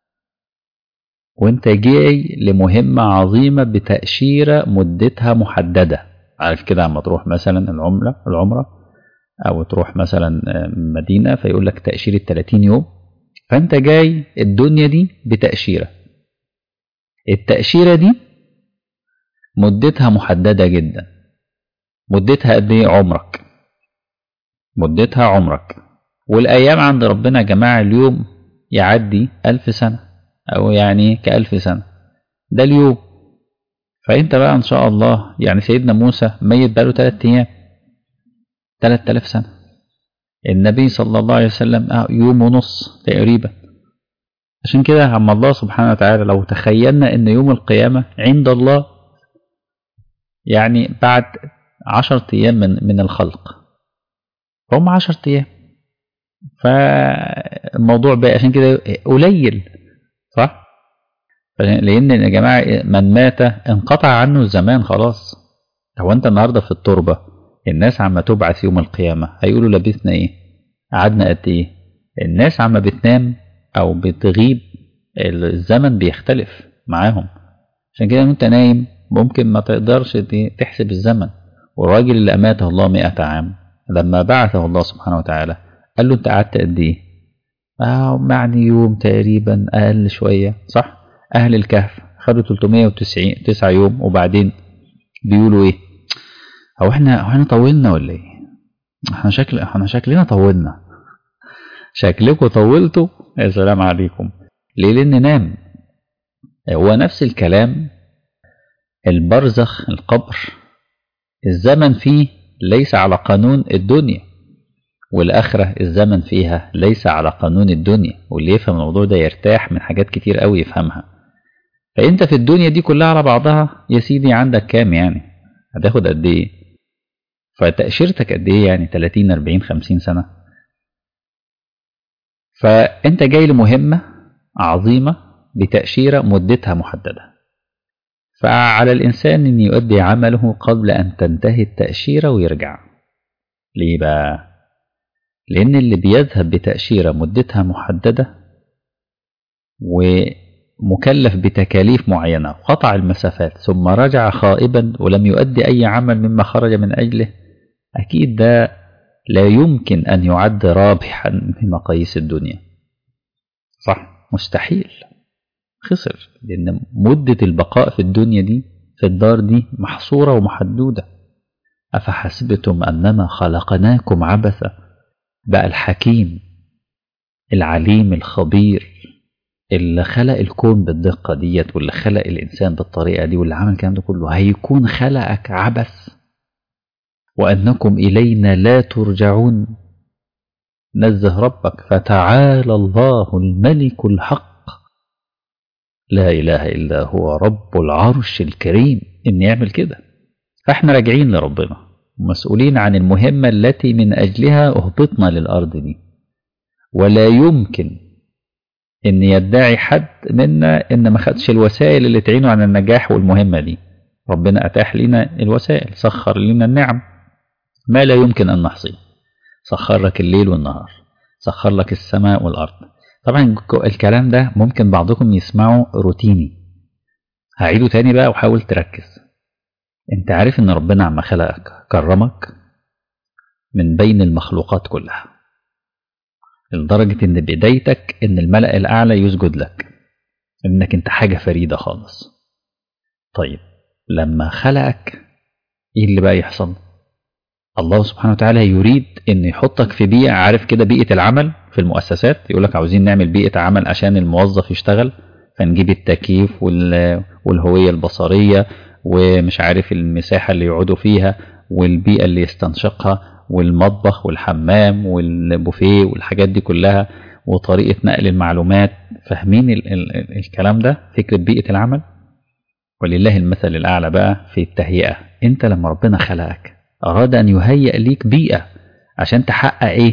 وانت جاي لمهمة عظيمة بتأشيرة مدتها محددة عارف كده عم تروح مثلا العمرة العمرة أو تروح مثلا مدينة فيقول لك تأشيرة 30 يوم فأنت جاي الدنيا دي بتأشيرة التأشيرة دي مدتها محددة جدا مدتها قد ايه عمرك مدتها عمرك والأيام عند ربنا يا جماعة اليوم يعدي ألف سنة أو يعني كألف سنة ده اليوم فأنت بقى إن شاء الله يعني سيدنا موسى ميت بقاله تلات أيام تلات آلاف سنة النبي صلى الله عليه وسلم يوم ونص تقريبا عشان كده عم الله سبحانه وتعالى لو تخيلنا ان يوم القيامة عند الله يعني بعد عشرة ايام من, من الخلق هم عشرة ايام فالموضوع بقى عشان كده قليل صح لان يا جماعة من مات انقطع عنه الزمان خلاص هو انت النهاردة في التربة الناس عم تبعث يوم القيامة هيقولوا لبثنا ايه قعدنا قد ايه الناس عم بتنام او بتغيب الزمن بيختلف معاهم عشان كده وانت نايم ممكن ما تقدرش تحسب الزمن والراجل اللي اماته الله مئة عام لما بعثه الله سبحانه وتعالى قال له انت قعدت قد ايه اه يعني يوم تقريبا اقل شوية صح اهل الكهف خدوا 309 يوم وبعدين بيقولوا ايه هو احنا هو احنا طولنا ولا ايه احنا شكل احنا شكلنا طولنا شكلكم طولتوا يا سلام عليكم ليه لان نام هو نفس الكلام البرزخ القبر الزمن فيه ليس على قانون الدنيا والآخرة الزمن فيها ليس على قانون الدنيا واللي يفهم الموضوع ده يرتاح من حاجات كتير قوي يفهمها فأنت في الدنيا دي كلها على بعضها يا سيدي عندك كام يعني هتاخد قد ايه فتأشيرتك قد ايه يعني 30 40 50 سنة فأنت جاي لمهمة عظيمة بتأشيرة مدتها محددة فعلى الإنسان أن يؤدي عمله قبل أن تنتهي التأشيرة ويرجع ليه بقى؟ لأن اللي بيذهب بتأشيرة مدتها محددة ومكلف بتكاليف معينة قطع المسافات ثم رجع خائبا ولم يؤدي أي عمل مما خرج من أجله أكيد ده لا يمكن أن يعد رابحا في مقاييس الدنيا صح مستحيل خسر لأن مدة البقاء في الدنيا دي في الدار دي محصورة ومحدودة أفحسبتم أنما خلقناكم عبثا بقى الحكيم العليم الخبير اللي خلق الكون بالدقة ديت واللي خلق الإنسان بالطريقة دي واللي عمل الكلام ده كله هيكون خلقك عبث وأنكم إلينا لا ترجعون نزه ربك فتعالى الله الملك الحق لا إله إلا هو رب العرش الكريم إن يعمل كده فإحنا راجعين لربنا مسؤولين عن المهمة التي من أجلها أهبطنا للأرض دي ولا يمكن إن يدعي حد منا إن ما خدش الوسائل اللي تعينه على النجاح والمهمة دي ربنا أتاح لنا الوسائل سخر لنا النعم ما لا يمكن أن نحصيه سخر لك الليل والنهار سخر لك السماء والأرض طبعا الكلام ده ممكن بعضكم يسمعه روتيني هعيده تاني بقى وحاول تركز انت عارف ان ربنا عما خلقك كرمك من بين المخلوقات كلها لدرجة ان بدايتك ان الملأ الاعلى يسجد لك انك انت حاجة فريدة خالص طيب لما خلقك ايه اللي بقى يحصل الله سبحانه وتعالى يريد ان يحطك في بيئة عارف كده بيئة العمل في المؤسسات يقول لك عاوزين نعمل بيئة عمل عشان الموظف يشتغل فنجيب التكييف والهوية البصرية ومش عارف المساحة اللي يقعدوا فيها والبيئة اللي يستنشقها والمطبخ والحمام والبوفيه والحاجات دي كلها وطريقة نقل المعلومات فاهمين ال ال الكلام ده فكرة بيئة العمل ولله المثل الأعلى بقى في التهيئة انت لما ربنا خلقك أراد أن يهيئ ليك بيئة عشان تحقق ايه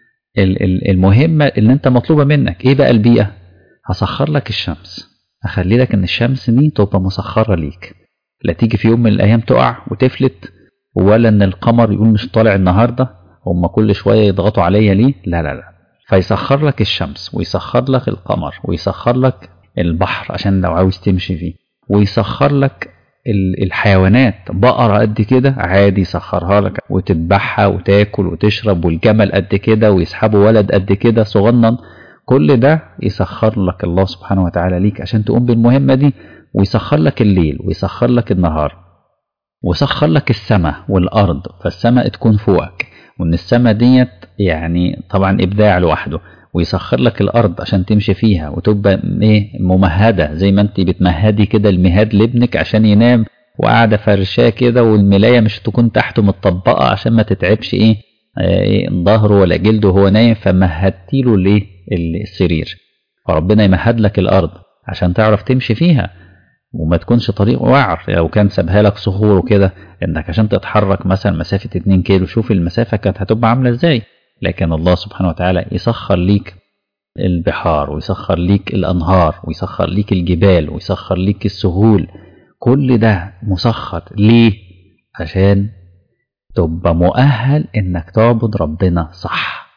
المهمة اللي انت مطلوبة منك ايه بقى البيئة هسخر لك الشمس هخلي لك ان الشمس دي تبقى مسخرة ليك لا تيجي في يوم من الايام تقع وتفلت ولا ان القمر يقول مش طالع النهاردة هم كل شوية يضغطوا عليا ليه لا لا لا فيسخر لك الشمس ويسخر لك القمر ويسخر لك البحر عشان لو عاوز تمشي فيه ويسخر لك الحيوانات بقرة قد كده عادي يسخرها لك وتذبحها وتاكل وتشرب والجمل قد كده ويسحبوا ولد قد كده صغنن كل ده يسخر لك الله سبحانه وتعالى ليك عشان تقوم بالمهمة دي ويسخر لك الليل ويسخر لك النهار ويسخر لك السماء والأرض فالسماء تكون فوقك وإن السماء ديت يعني طبعا إبداع لوحده ويسخر لك الأرض عشان تمشي فيها وتبقى إيه ممهدة زي ما أنت بتمهدي كده المهاد لابنك عشان ينام وقاعدة فرشاه كده والملاية مش تكون تحته متطبقة عشان ما تتعبش إيه, إيه ظهره ولا جلده وهو نايم فمهدتي له ليه السرير فربنا يمهد لك الأرض عشان تعرف تمشي فيها وما تكونش طريق وعر لو كان سابها لك صخور وكده انك عشان تتحرك مثلا مسافة 2 كيلو شوف المسافة كانت هتبقى عاملة ازاي لكن الله سبحانه وتعالى يسخر ليك البحار ويسخر ليك الأنهار ويسخر ليك الجبال ويسخر ليك السهول كل ده مسخر ليه عشان تبقى مؤهل انك تعبد ربنا صح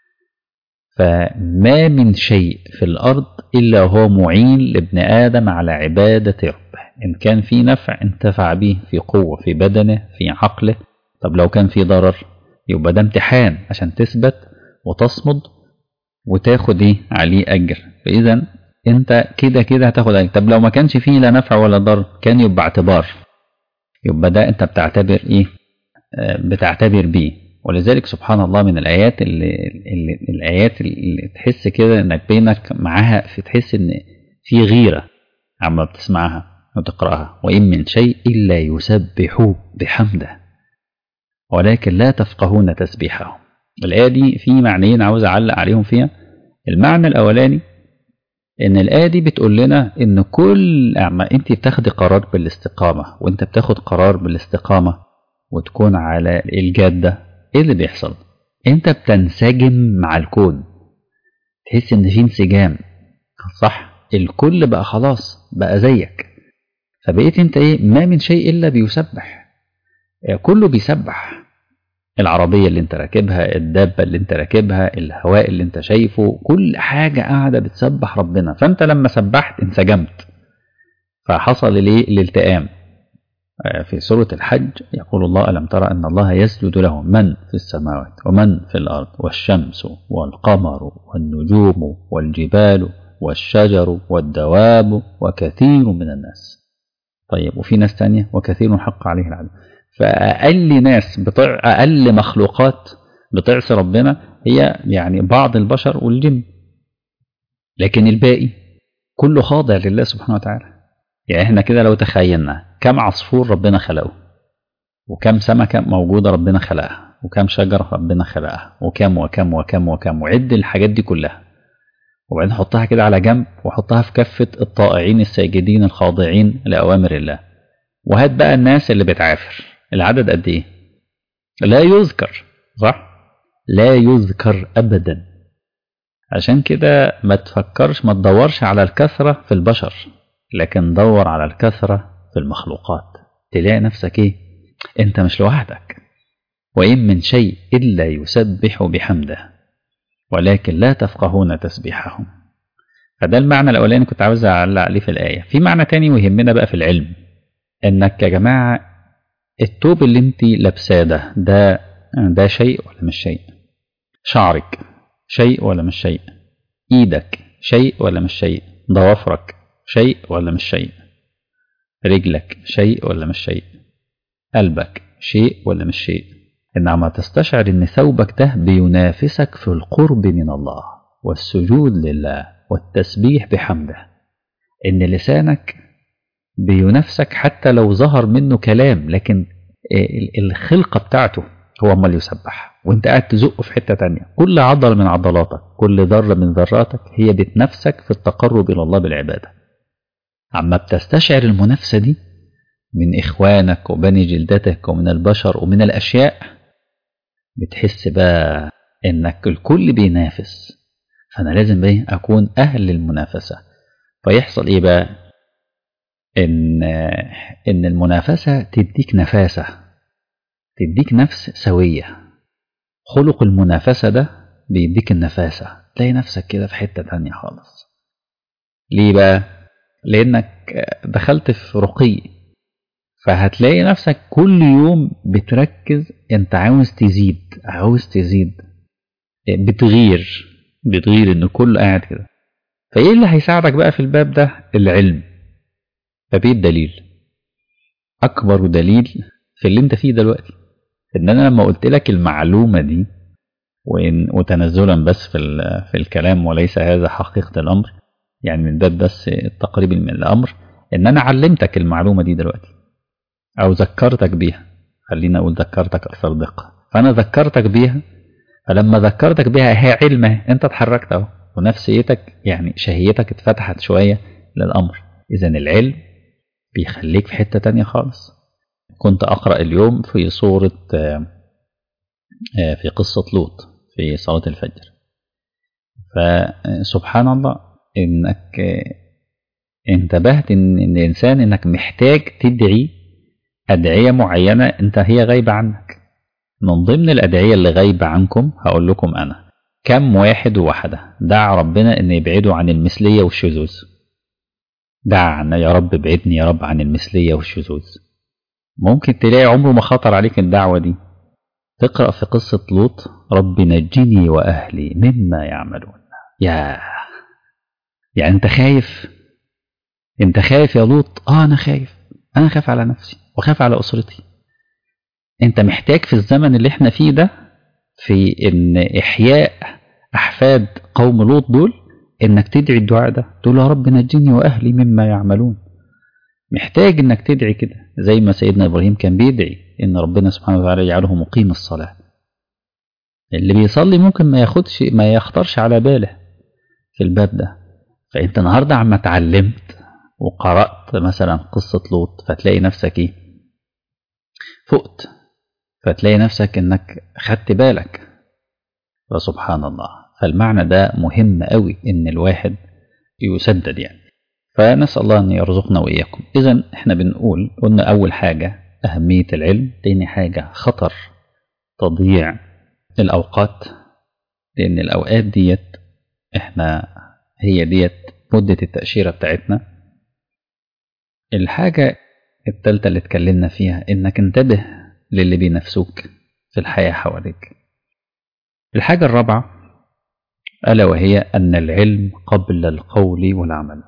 فما من شيء في الأرض إلا هو معين لابن آدم على عبادة ربه إن كان في نفع انتفع به في قوة في بدنه في عقله طب لو كان في ضرر يبقى ده امتحان عشان تثبت وتصمد وتاخد ايه عليه أجر فإذا أنت كده كده هتاخد أجر طب لو ما كانش فيه لا نفع ولا ضرر كان يبقى اعتبار يبقى ده أنت بتعتبر إيه بتعتبر بيه ولذلك سبحان الله من الآيات اللي, اللي الآيات اللي تحس كده إنك بينك معاها في تحس إن في غيرة عما بتسمعها وتقرأها وإن من شيء إلا يسبح بحمده ولكن لا تفقهون تسبيحهم الآية دي في معنيين عاوز أعلق عليهم فيها المعنى الأولاني إن الآية دي بتقول لنا إن كل أعمى أنت بتاخدي قرار بالاستقامة وأنت بتاخد قرار بالاستقامة وتكون على الجادة إيه اللي بيحصل؟ أنت بتنسجم مع الكون تحس إن في انسجام صح؟ الكل بقى خلاص بقى زيك فبقيت أنت إيه ما من شيء إلا بيسبح كله بيسبح العربية اللي انت راكبها الدابة اللي انت راكبها الهواء اللي انت شايفه كل حاجة قاعدة بتسبح ربنا فانت لما سبحت انسجمت فحصل ليه الالتئام في سورة الحج يقول الله ألم ترى أن الله يسجد له من في السماوات ومن في الأرض والشمس والقمر والنجوم والجبال والشجر والدواب وكثير من الناس طيب وفي ناس تانية وكثير حق عليه العدل فأقل ناس بطع أقل مخلوقات بتعصي ربنا هي يعني بعض البشر والجن لكن الباقي كله خاضع لله سبحانه وتعالى يعني احنا كده لو تخيلنا كم عصفور ربنا خلقه وكم سمكة موجودة ربنا خلقها وكم شجرة ربنا خلقها وكم وكم وكم وكم وعد الحاجات دي كلها وبعدين حطها كده على جنب وحطها في كفة الطائعين الساجدين الخاضعين لأوامر الله وهات بقى الناس اللي بتعافر العدد قد ايه لا يذكر صح لا يذكر ابدا عشان كده ما تفكرش ما تدورش على الكثرة في البشر لكن دور على الكثرة في المخلوقات تلاقي نفسك ايه انت مش لوحدك وإن من شيء إلا يسبح بحمده ولكن لا تفقهون تسبيحهم فده المعنى الأولاني كنت عاوز أعلق عليه في الآية في معنى تاني ويهمنا بقى في العلم إنك يا جماعة التوب اللي انت لابساه ده ده ده شيء ولا مش شيء شعرك شيء ولا مش شيء ايدك شيء ولا مش شيء ضوافرك شيء ولا مش شيء رجلك شيء ولا مش شيء قلبك شيء ولا مش شيء إنما تستشعر إن ثوبك ده بينافسك في القرب من الله والسجود لله والتسبيح بحمده إن لسانك بينافسك حتى لو ظهر منه كلام لكن الخلقة بتاعته هو امال يسبح وانت قاعد تزقه في حتة تانية كل عضلة من عضلاتك كل ذرة من ذراتك هي بتنافسك في التقرب إلى الله بالعبادة عما بتستشعر المنافسة دي من إخوانك وبني جلدتك ومن البشر ومن الأشياء بتحس بقى إنك الكل بينافس فأنا لازم بقى أكون أهل للمنافسة فيحصل إيه بقى إن إن المنافسة تديك نفاسة تديك نفس سوية خلق المنافسة ده بيديك النفاسة تلاقي نفسك كده في حتة تانية خالص ليه بقى لانك دخلت في رقي فهتلاقي نفسك كل يوم بتركز انت عاوز تزيد عاوز تزيد بتغير بتغير ان كل قاعد كده فايه اللي هيساعدك بقى في الباب ده العلم فبيه الدليل اكبر دليل في اللي انت فيه دلوقتي ان انا لما قلت لك المعلومه دي وإن وتنزلا بس في في الكلام وليس هذا حقيقه الامر يعني من باب بس التقريب من الامر ان انا علمتك المعلومه دي دلوقتي او ذكرتك بيها خلينا اقول ذكرتك اكثر دقه فانا ذكرتك بيها فلما ذكرتك بيها هي علمه انت اتحركت اهو ونفسيتك يعني شهيتك اتفتحت شويه للامر اذا العلم بيخليك في حته تانية خالص كنت اقرا اليوم في صوره في قصه لوط في صلاه الفجر فسبحان الله انك انتبهت ان الانسان انك محتاج تدعي ادعيه معينه انت هي غايبه عنك من ضمن الادعيه اللي غايبه عنكم هقول لكم انا كم واحد وواحده دعا ربنا ان يبعدوا عن المثليه والشذوذ دعا عنا يا رب ابعدني يا رب عن المثليه والشذوذ ممكن تلاقي عمره ما خطر عليك الدعوه دي تقرا في قصه لوط رب نجني واهلي مما يعملون يا يعني انت خايف انت خايف يا لوط اه انا خايف انا خايف على نفسي وخايف على اسرتي انت محتاج في الزمن اللي احنا فيه ده في ان احياء احفاد قوم لوط دول انك تدعي الدعاء ده تقول يا رب نجني واهلي مما يعملون محتاج انك تدعي كده زي ما سيدنا ابراهيم كان بيدعي ان ربنا سبحانه وتعالى يجعله مقيم الصلاه اللي بيصلي ممكن ما ياخدش ما يخطرش على باله في الباب ده فانت النهارده عما اتعلمت وقرات مثلا قصه لوط فتلاقي نفسك ايه فقت فتلاقي نفسك انك خدت بالك فسبحان الله فالمعنى ده مهم قوي ان الواحد يسدد يعني فنسال الله ان يرزقنا واياكم اذا احنا بنقول قلنا اول حاجه اهميه العلم تاني حاجه خطر تضييع الاوقات لان الاوقات ديت احنا هي ديت مده التاشيره بتاعتنا الحاجه التالتة اللي اتكلمنا فيها انك انتبه للي بينافسوك في الحياة حواليك الحاجة الرابعة ألا وهي أن العلم قبل القول والعمل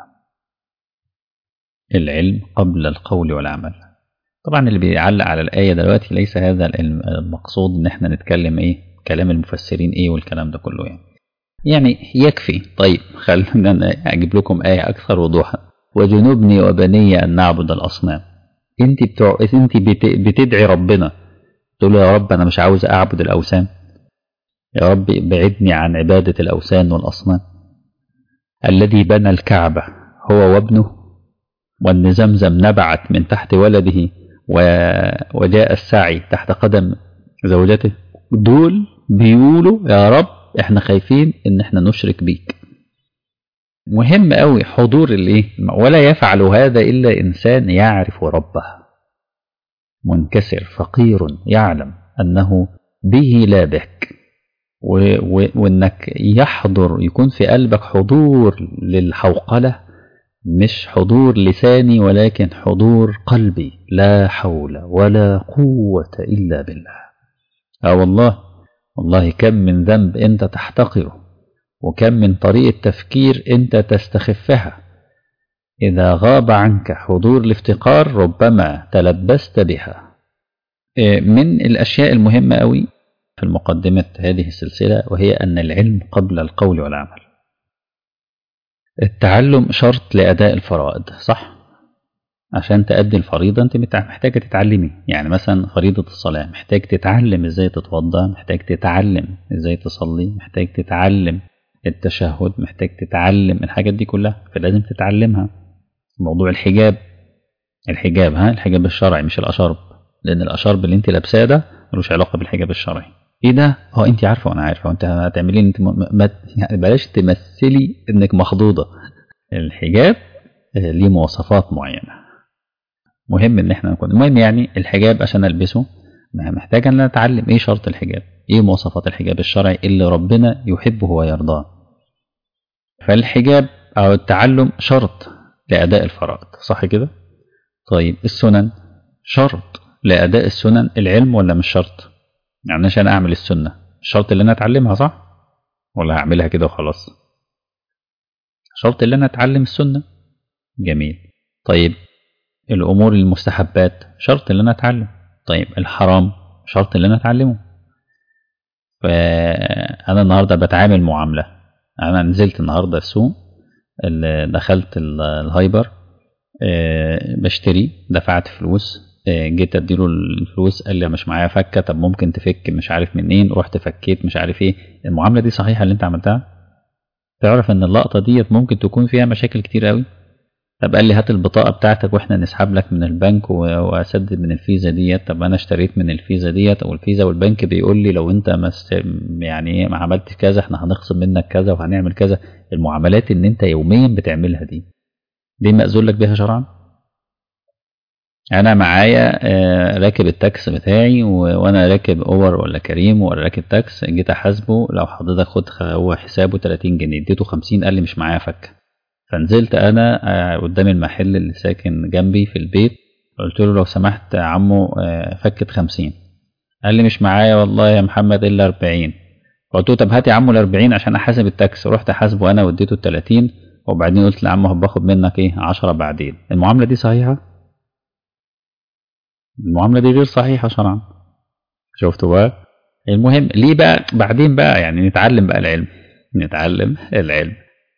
العلم قبل القول والعمل طبعا اللي بيعلق على الآية دلوقتي ليس هذا المقصود إن احنا نتكلم إيه كلام المفسرين إيه والكلام ده كله يعني يعني يكفي طيب خلينا أجيب لكم آية أكثر وضوحا وجنوبني وبني أن نعبد الأصنام انت بتوع انت بت... بتدعي ربنا تقول يا رب انا مش عاوز اعبد الاوثان يا رب ابعدني عن عبادة الاوثان والاصنام الذي بنى الكعبة هو وابنه وان زمزم نبعت من تحت ولده و... وجاء السعي تحت قدم زوجته دول بيقولوا يا رب احنا خايفين ان احنا نشرك بيك مهم قوي حضور الايه ولا يفعل هذا الا انسان يعرف ربه منكسر فقير يعلم انه به لا بك و... و... وانك يحضر يكون في قلبك حضور للحوقله مش حضور لساني ولكن حضور قلبي لا حول ولا قوه الا بالله اه والله والله كم من ذنب انت تحتقره وكم من طريقة تفكير أنت تستخفها إذا غاب عنك حضور الافتقار ربما تلبست بها من الأشياء المهمة أوي في المقدمة هذه السلسلة وهي أن العلم قبل القول والعمل التعلم شرط لأداء الفرائض صح؟ عشان تأدي الفريضة أنت محتاجة تتعلمي يعني مثلا فريضة الصلاة محتاج تتعلم إزاي تتوضأ محتاج تتعلم إزاي تصلي محتاج تتعلم التشهد محتاج تتعلم الحاجات دي كلها فلازم تتعلمها موضوع الحجاب الحجاب ها الحجاب الشرعي مش الاشرب لان الاشرب اللي انت لابساه ده ملوش علاقه بالحجاب الشرعي ايه ده اه انت عارفه وانا عارفه وانت هتعملي انت ما يعني بلاش تمثلي انك مخضوضه الحجاب ليه مواصفات معينه مهم ان احنا نكون المهم يعني الحجاب عشان البسه محتاج ان اتعلم ايه شرط الحجاب ايه مواصفات الحجاب الشرعي اللي ربنا يحبه ويرضاه فالحجاب او التعلم شرط لاداء الفرائض صح كده طيب السنن شرط لاداء السنن العلم ولا مش شرط يعني عشان اعمل السنه شرط اللي انا اتعلمها صح ولا هعملها كده وخلاص شرط اللي انا اتعلم السنه جميل طيب الامور المستحبات شرط اللي انا اتعلم طيب الحرام شرط اللي انا اتعلمه فانا النهارده بتعامل معامله انا نزلت النهارده السوق دخلت الهايبر بشتري دفعت فلوس جيت اديله الفلوس قال لي مش معايا فكه طب ممكن تفك مش عارف منين رحت فكيت مش عارف ايه المعامله دي صحيحه اللي انت عملتها تعرف ان اللقطه ديت ممكن تكون فيها مشاكل كتير قوي طب قال لي هات البطاقه بتاعتك واحنا نسحب لك من البنك واسدد من الفيزا ديت طب انا اشتريت من الفيزا ديت او الفيزا والبنك بيقول لي لو انت مست... يعني ما عملتش كذا احنا هنخصم منك كذا وهنعمل كذا المعاملات ان انت يوميا بتعملها دي دي مأذون لك بيها شرعا انا معايا راكب التاكس بتاعي وانا راكب اوبر ولا كريم ولا راكب تاكس جيت احاسبه لو حضرتك خد هو حسابه 30 جنيه اديته 50 قال لي مش معايا فكه فنزلت انا قدام المحل اللي ساكن جنبي في البيت قلت له لو سمحت يا عمو فكة 50 قال لي مش معايا والله يا محمد الا 40 قلت له طب هات يا عمو ال 40 عشان احاسب التاكس رحت احاسبه انا واديته ال 30 وبعدين قلت لعمه باخد منك ايه 10 بعدين المعامله دي صحيحه المعامله دي غير صحيحه شرعا شفتوا بقى المهم ليه بقى بعدين بقى يعني نتعلم بقى العلم نتعلم العلم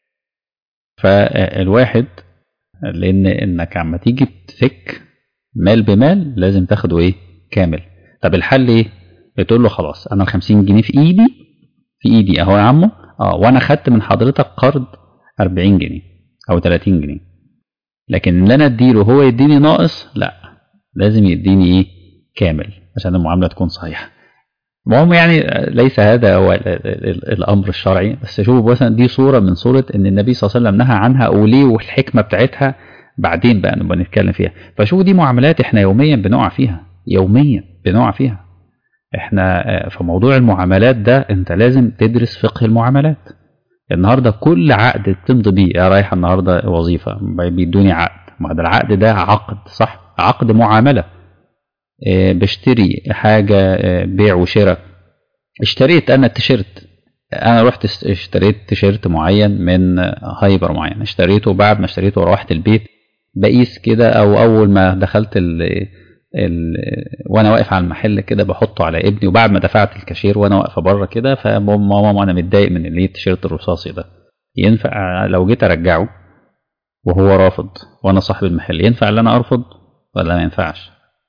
فالواحد لان انك عما تيجي تفك مال بمال لازم تاخده ايه كامل طب الحل ايه بتقول له خلاص انا ال 50 جنيه في ايدي في ايدي اهو يا عمو اه وانا خدت من حضرتك قرض 40 جنيه او 30 جنيه لكن اللي انا اديله هو يديني ناقص لا لازم يديني ايه كامل عشان المعامله تكون صحيحه المهم يعني ليس هذا هو الامر الشرعي بس شوفوا مثلا دي صوره من صوره ان النبي صلى الله عليه وسلم نهى عنها وليه والحكمه بتاعتها بعدين بقى نبقى نتكلم فيها فشوفوا دي معاملات احنا يوميا بنقع فيها يوميا بنقع فيها احنا في موضوع المعاملات ده انت لازم تدرس فقه المعاملات النهارده كل عقد بتمضي بيه رايح النهارده وظيفه بيدوني عقد ما ده العقد ده عقد صح عقد معامله اه بشتري حاجه اه بيع وشراء اشتريت انا التيشيرت انا رحت اشتريت تيشيرت معين من هايبر معين اشتريته بعد ما اشتريته وروحت البيت بقيس كده او اول ما دخلت ال ال وانا واقف على المحل كده بحطه على ابني وبعد ما دفعت الكاشير وانا واقفه بره كده فماما ماما انا متضايق من اللي التيشيرت الرصاصي ده ينفع لو جيت ارجعه وهو رافض وانا صاحب المحل ينفع ان انا ارفض ولا ما ينفعش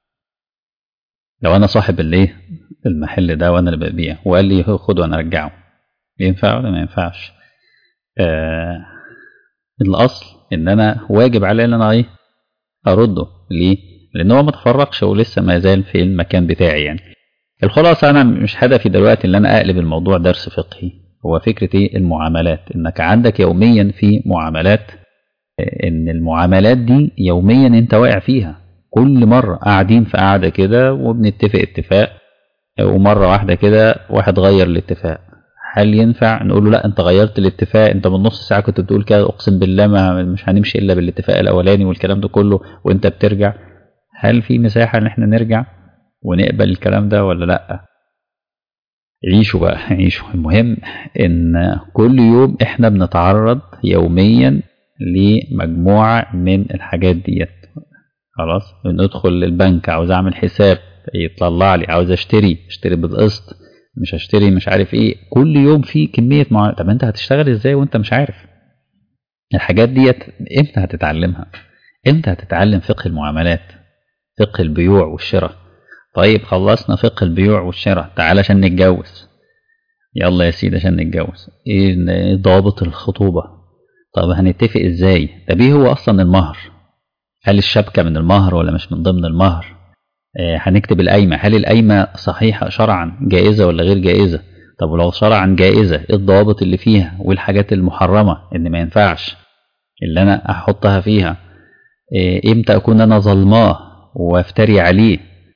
لو انا صاحب الايه المحل ده وانا اللي ببيع وقال لي خد وانا ارجعه ينفع ولا ما ينفعش آه الاصل ان انا واجب علي ان انا ايه ارده ليه لان هو ما تفرقش ولسه ما زال في المكان بتاعي يعني الخلاصه انا مش هدفي دلوقتي ان انا اقلب الموضوع درس فقهي هو فكره ايه المعاملات انك عندك يوميا في معاملات ان المعاملات دي يوميا انت واقع فيها كل مرة قاعدين في قاعدة كده وبنتفق اتفاق ومرة واحدة كده واحد غير الاتفاق هل ينفع نقول له لا انت غيرت الاتفاق انت من نص ساعة كنت بتقول كده اقسم بالله ما مش هنمشي الا بالاتفاق الاولاني والكلام ده كله وانت بترجع هل في مساحة ان احنا نرجع ونقبل الكلام ده ولا لا عيشوا بقى عيشوا المهم ان كل يوم احنا بنتعرض يوميا لمجموعة من الحاجات ديت خلاص ندخل البنك عاوز اعمل حساب يطلع لي عاوز اشتري اشتري بالقسط مش هشتري مش عارف ايه كل يوم في كمية مع... طب انت هتشتغل ازاي وانت مش عارف الحاجات ديت امتى هتتعلمها امتى هتتعلم فقه المعاملات فقه البيوع والشراء طيب خلصنا فقه البيوع والشراء تعال عشان نتجوز يلا يا سيدي عشان نتجوز ايه ضابط الخطوبة طب هنتفق ازاي طب ايه هو اصلا المهر هل الشبكة من المهر ولا مش من ضمن المهر آه هنكتب القايمة هل القايمة صحيحة شرعا جائزة ولا غير جائزة طب ولو شرعا جائزة ايه الضوابط اللي فيها والحاجات المحرمة ان ما ينفعش اللي انا احطها فيها آه امتى اكون انا ظلماه وافتري عليه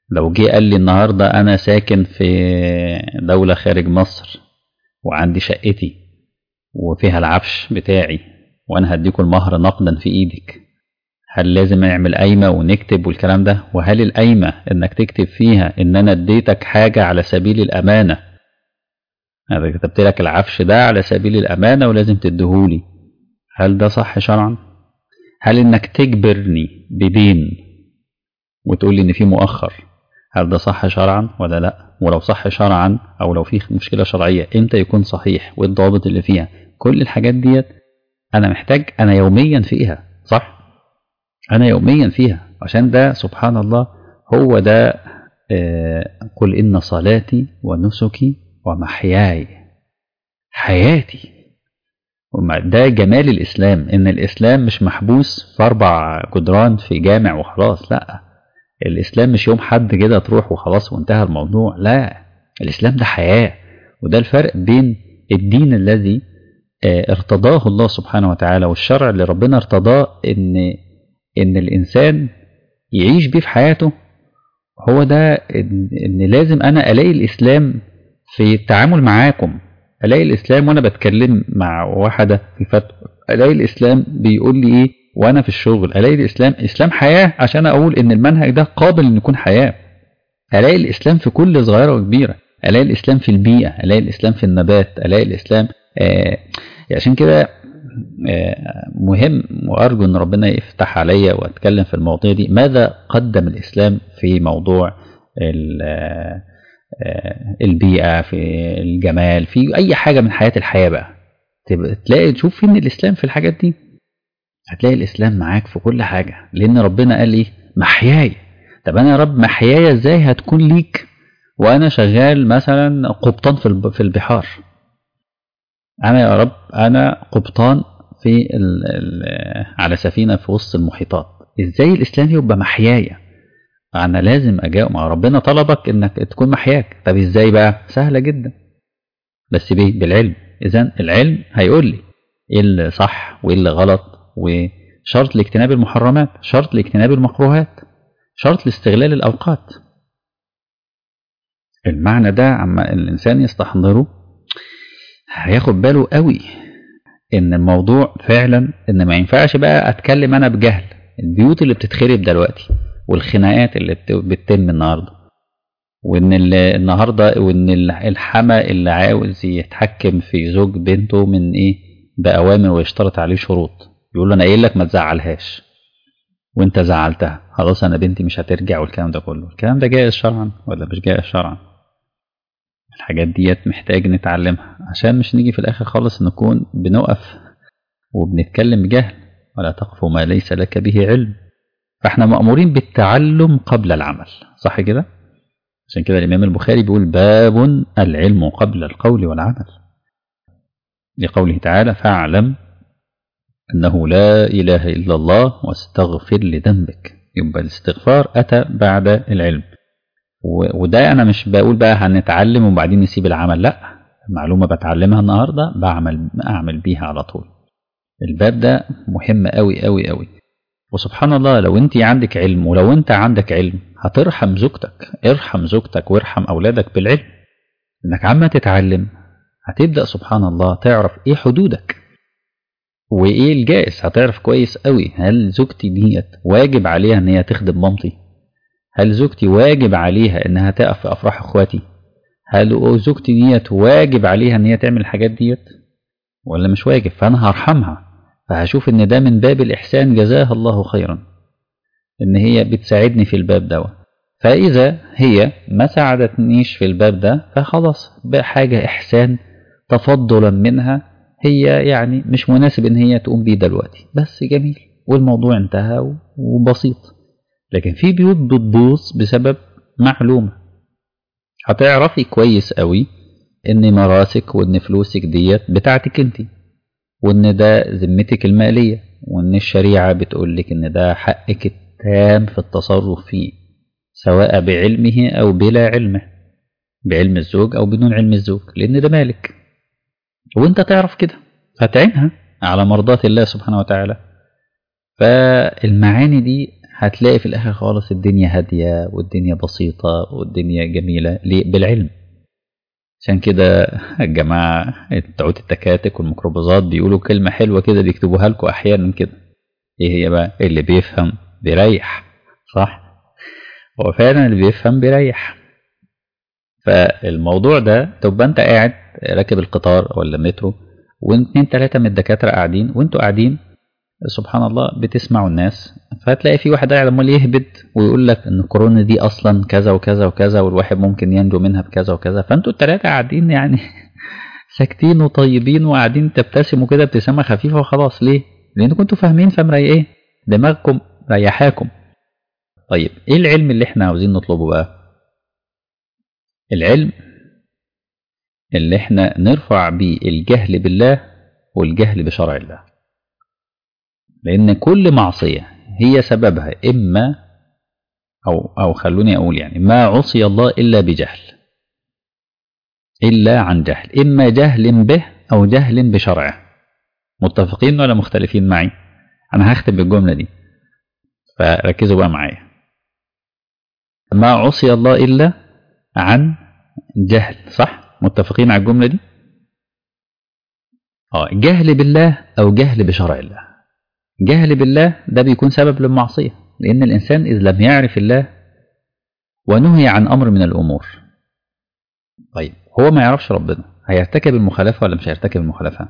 لو جه قال لي النهاردة أنا ساكن في دولة خارج مصر وعندي شقتي وفيها العفش بتاعي وأنا هديكوا المهر نقدا في إيدك هل لازم نعمل قايمة ونكتب والكلام ده وهل القايمة إنك تكتب فيها إن أنا اديتك حاجة على سبيل الأمانة أنا كتبت لك العفش ده على سبيل الأمانة ولازم تديهولي هل ده صح شرعا؟ هل إنك تجبرني بدين وتقول لي إن في مؤخر هل ده صح شرعا ولا لا ولو صح شرعا او لو في مشكله شرعيه امتى يكون صحيح وايه الضوابط اللي فيها كل الحاجات ديت انا محتاج انا يوميا فيها صح انا يوميا فيها عشان ده سبحان الله هو ده آه قل ان صلاتي ونسكي ومحياي حياتي ده جمال الاسلام ان الاسلام مش محبوس في اربع جدران في جامع وخلاص لا الإسلام مش يوم حد كده تروح وخلاص وانتهى الموضوع لا الإسلام ده حياة وده الفرق بين الدين الذي ارتضاه الله سبحانه وتعالى والشرع اللي ربنا ارتضاه إن إن الإنسان يعيش بيه في حياته هو ده إن, إن لازم أنا ألاقي الإسلام في التعامل معاكم ألاقي الإسلام وأنا بتكلم مع واحدة في فتوى ألاقي الإسلام بيقول لي إيه وانا في الشغل الاقي الاسلام اسلام حياه عشان اقول ان المنهج ده قابل ان يكون حياه الاقي الاسلام في كل صغيره وكبيره الاقي الاسلام في البيئه الاقي الاسلام في النبات الاقي الاسلام آه عشان كده آه مهم وارجو ان ربنا يفتح عليا واتكلم في المواضيع دي ماذا قدم الاسلام في موضوع آه البيئه في الجمال في اي حاجه من حياه الحياه بقى تلاقي تشوف فين الاسلام في الحاجات دي هتلاقي الإسلام معاك في كل حاجة لأن ربنا قال إيه محياي طب أنا يا رب محياي إزاي هتكون ليك وأنا شغال مثلا قبطان في في البحار أنا يا رب أنا قبطان في ال ال على سفينة في وسط المحيطات إزاي الإسلام يبقى محياي أنا لازم أجاوب مع ربنا طلبك إنك تكون محياك طب إزاي بقى سهلة جدا بس بيه بالعلم إذا العلم هيقول لي إيه اللي صح وإيه اللي غلط وشرط لاجتناب المحرمات شرط لاجتناب المكروهات شرط لاستغلال الأوقات المعنى ده عما الإنسان يستحضره هياخد باله قوي إن الموضوع فعلا إن ما ينفعش بقى أتكلم أنا بجهل البيوت اللي بتتخرب دلوقتي والخناقات اللي بتتم النهارده وإن النهارده وإن الحما اللي عاوز يتحكم في زوج بنته من إيه بأوامر ويشترط عليه شروط يقول له انا قايل لك ما تزعلهاش وانت زعلتها خلاص انا بنتي مش هترجع والكلام ده كله الكلام ده جائز شرعا ولا مش جائز شرعا الحاجات ديت محتاج نتعلمها عشان مش نيجي في الاخر خالص نكون بنقف وبنتكلم بجهل ولا تقف ما ليس لك به علم فاحنا مأمورين بالتعلم قبل العمل صح كده عشان كده الإمام البخاري بيقول باب العلم قبل القول والعمل لقوله تعالى فاعلم أنه لا إله إلا الله واستغفر لذنبك يبقى الاستغفار أتى بعد العلم وده أنا مش بقول بقى هنتعلم وبعدين نسيب العمل لا المعلومة بتعلمها النهاردة بعمل أعمل بيها على طول الباب ده مهم قوي قوي قوي وسبحان الله لو انت عندك علم ولو انت عندك علم هترحم زوجتك ارحم زوجتك وارحم أولادك بالعلم انك عما تتعلم هتبدأ سبحان الله تعرف ايه حدودك وايه الجائز هتعرف كويس قوي هل زوجتي ديت واجب عليها ان هي تخدم مامتي هل زوجتي واجب عليها انها تقف في افراح اخواتي هل زوجتي ديت واجب عليها ان هي تعمل الحاجات ديت ولا مش واجب فانا هرحمها فهشوف ان ده من باب الاحسان جزاها الله خيرا ان هي بتساعدني في الباب دوت فاذا هي ما ساعدتنيش في الباب ده فخلاص بقى حاجه احسان تفضلا منها هي يعني مش مناسب ان هي تقوم بيه دلوقتي بس جميل والموضوع انتهى وبسيط لكن في بيوت بتبوظ بسبب معلومة هتعرفي كويس قوي ان مراسك وان فلوسك ديت بتاعتك انت وان ده ذمتك المالية وان الشريعة بتقولك ان ده حقك التام في التصرف فيه سواء بعلمه او بلا علمه بعلم الزوج او بدون علم الزوج لان ده مالك وانت تعرف كده فتعينها على مرضاة الله سبحانه وتعالى فالمعاني دي هتلاقي في الآخر خالص الدنيا هادية والدنيا بسيطة والدنيا جميلة ليه؟ بالعلم عشان كده الجماعة بتوع التكاتك والميكروباصات بيقولوا كلمة حلوة كده بيكتبوها لكم أحيانا كده إيه هي بقى؟ اللي بيفهم بيريح صح؟ هو فعلا اللي بيفهم بيريح فالموضوع ده تبقى أنت قاعد راكب القطار ولا المترو واتنين تلاتة من الدكاترة قاعدين وانتوا قاعدين سبحان الله بتسمعوا الناس فهتلاقي في واحد قاعد عمال يهبد ويقول لك ان الكورونا دي اصلا كذا وكذا وكذا والواحد ممكن ينجو منها بكذا وكذا فانتوا التلاتة قاعدين يعني ساكتين وطيبين وقاعدين تبتسموا كده ابتسامة خفيفة وخلاص ليه؟ لان كنتوا فاهمين فمري ايه؟ دماغكم ريحاكم طيب ايه العلم اللي احنا عاوزين نطلبه بقى؟ العلم اللي احنا نرفع بيه الجهل بالله والجهل بشرع الله لأن كل معصية هي سببها إما أو أو خلوني أقول يعني ما عصي الله إلا بجهل إلا عن جهل إما جهل به أو جهل بشرعه متفقين ولا مختلفين معي أنا هختم بالجملة دي فركزوا بقى معايا ما عصي الله إلا عن جهل صح متفقين على الجملة دي اه جهل بالله أو جهل بشرع الله جهل بالله ده بيكون سبب للمعصية لأن الإنسان إذ لم يعرف الله ونهي عن أمر من الأمور طيب هو ما يعرفش ربنا هيرتكب المخالفة ولا مش هيرتكب المخالفة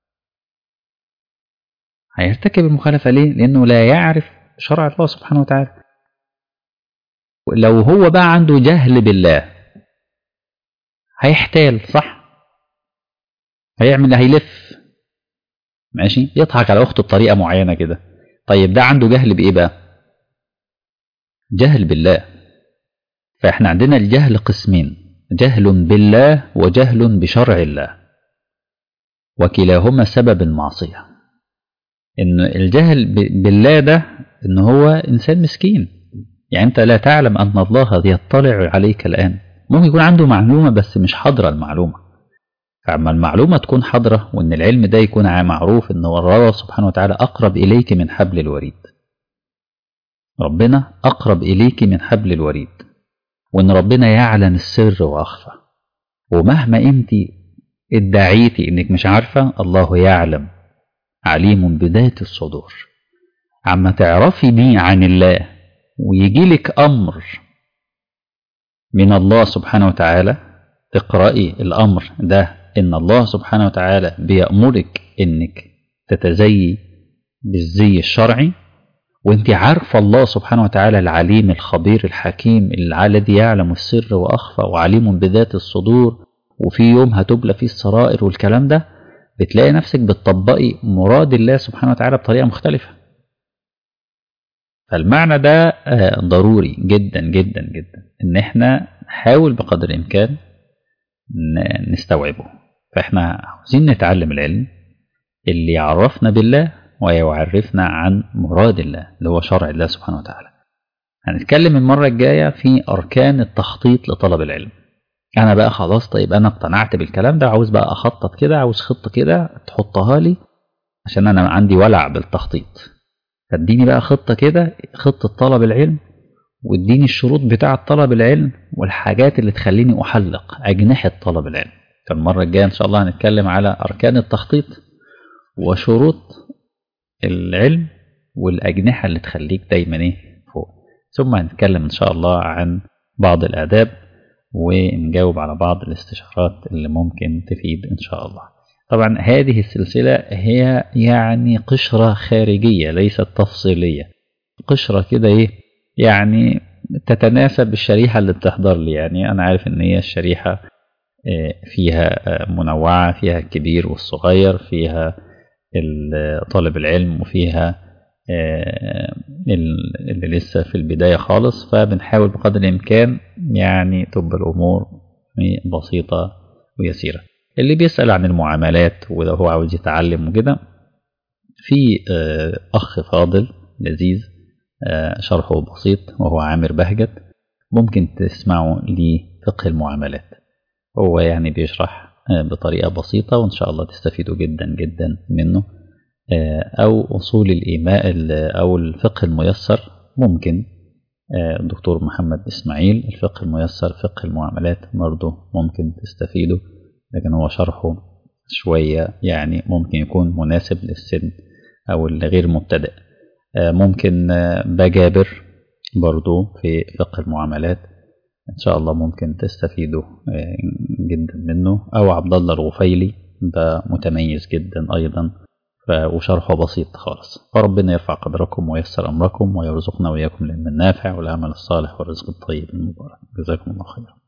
هيرتكب المخالفة ليه لأنه لا يعرف شرع الله سبحانه وتعالى لو هو بقى عنده جهل بالله هيحتال صح هيعمل هيلف ماشي يضحك على اخته بطريقه معينه كده طيب ده عنده جهل بايه بقى جهل بالله فاحنا عندنا الجهل قسمين جهل بالله وجهل بشرع الله وكلاهما سبب المعصيه ان الجهل بالله ده ان هو انسان مسكين يعني انت لا تعلم ان الله يطلع عليك الان ممكن يكون عنده معلومه بس مش حاضره المعلومه فأما المعلومة تكون حاضرة وإن العلم ده يكون معروف إن الله سبحانه وتعالى أقرب إليك من حبل الوريد ربنا أقرب إليك من حبل الوريد وإن ربنا يعلم السر وأخفى ومهما أنت ادعيتي إنك مش عارفة الله يعلم عليم بذات الصدور عما تعرفي دي عن الله ويجي لك أمر من الله سبحانه وتعالى تقرأي الأمر ده إن الله سبحانه وتعالى بيأمرك إنك تتزيي بالزي الشرعي وانت عارفة الله سبحانه وتعالى العليم الخبير الحكيم الذي يعلم السر وأخفى وعليم بذات الصدور وفي يوم هتبلى فيه السرائر والكلام ده بتلاقي نفسك بتطبقي مراد الله سبحانه وتعالى بطريقة مختلفة فالمعنى ده ضروري جدا جدا جدا ان احنا نحاول بقدر الامكان نستوعبه فاحنا عاوزين نتعلم العلم اللي يعرفنا بالله ويعرفنا عن مراد الله اللي هو شرع الله سبحانه وتعالى هنتكلم المرة الجاية في أركان التخطيط لطلب العلم أنا بقى خلاص طيب أنا اقتنعت بالكلام ده عاوز بقى أخطط كده عاوز خطة كده تحطها لي عشان أنا عندي ولع بالتخطيط فاديني بقى خطة كده خطة طلب العلم واديني الشروط بتاعة طلب العلم والحاجات اللي تخليني أحلق أجنحة طلب العلم فالمرة الجاية إن شاء الله هنتكلم على أركان التخطيط وشروط العلم والأجنحة اللي تخليك دايما إيه فوق ثم هنتكلم إن شاء الله عن بعض الآداب ونجاوب على بعض الاستشارات اللي ممكن تفيد إن شاء الله طبعا هذه السلسلة هي يعني قشرة خارجية ليست تفصيلية قشرة كده إيه يعني تتناسب بالشريحة اللي بتحضر لي يعني أنا عارف إن هي الشريحة فيها منوعة فيها الكبير والصغير فيها طالب العلم وفيها اللي لسه في البداية خالص فبنحاول بقدر الإمكان يعني تبقى الأمور بسيطة ويسيرة اللي بيسأل عن المعاملات وده هو عاوز يتعلم وكده في أخ فاضل لذيذ شرحه بسيط وهو عامر بهجت ممكن تسمعوا لفقه المعاملات هو يعني بيشرح بطريقة بسيطة وإن شاء الله تستفيدوا جدا جدا منه أو أصول الإيماء أو الفقه الميسر ممكن الدكتور محمد إسماعيل الفقه الميسر فقه المعاملات برضه ممكن تستفيدوا لكن هو شرحه شوية يعني ممكن يكون مناسب للسن أو الغير مبتدئ ممكن بجابر برضو في فقه المعاملات إن شاء الله ممكن تستفيدوا جدا منه أو عبد الله الغفيلي ده متميز جدا أيضا وشرحه بسيط خالص فربنا يرفع قدركم ويسر أمركم ويرزقنا وإياكم العلم النافع والعمل الصالح والرزق الطيب المبارك جزاكم الله خيرا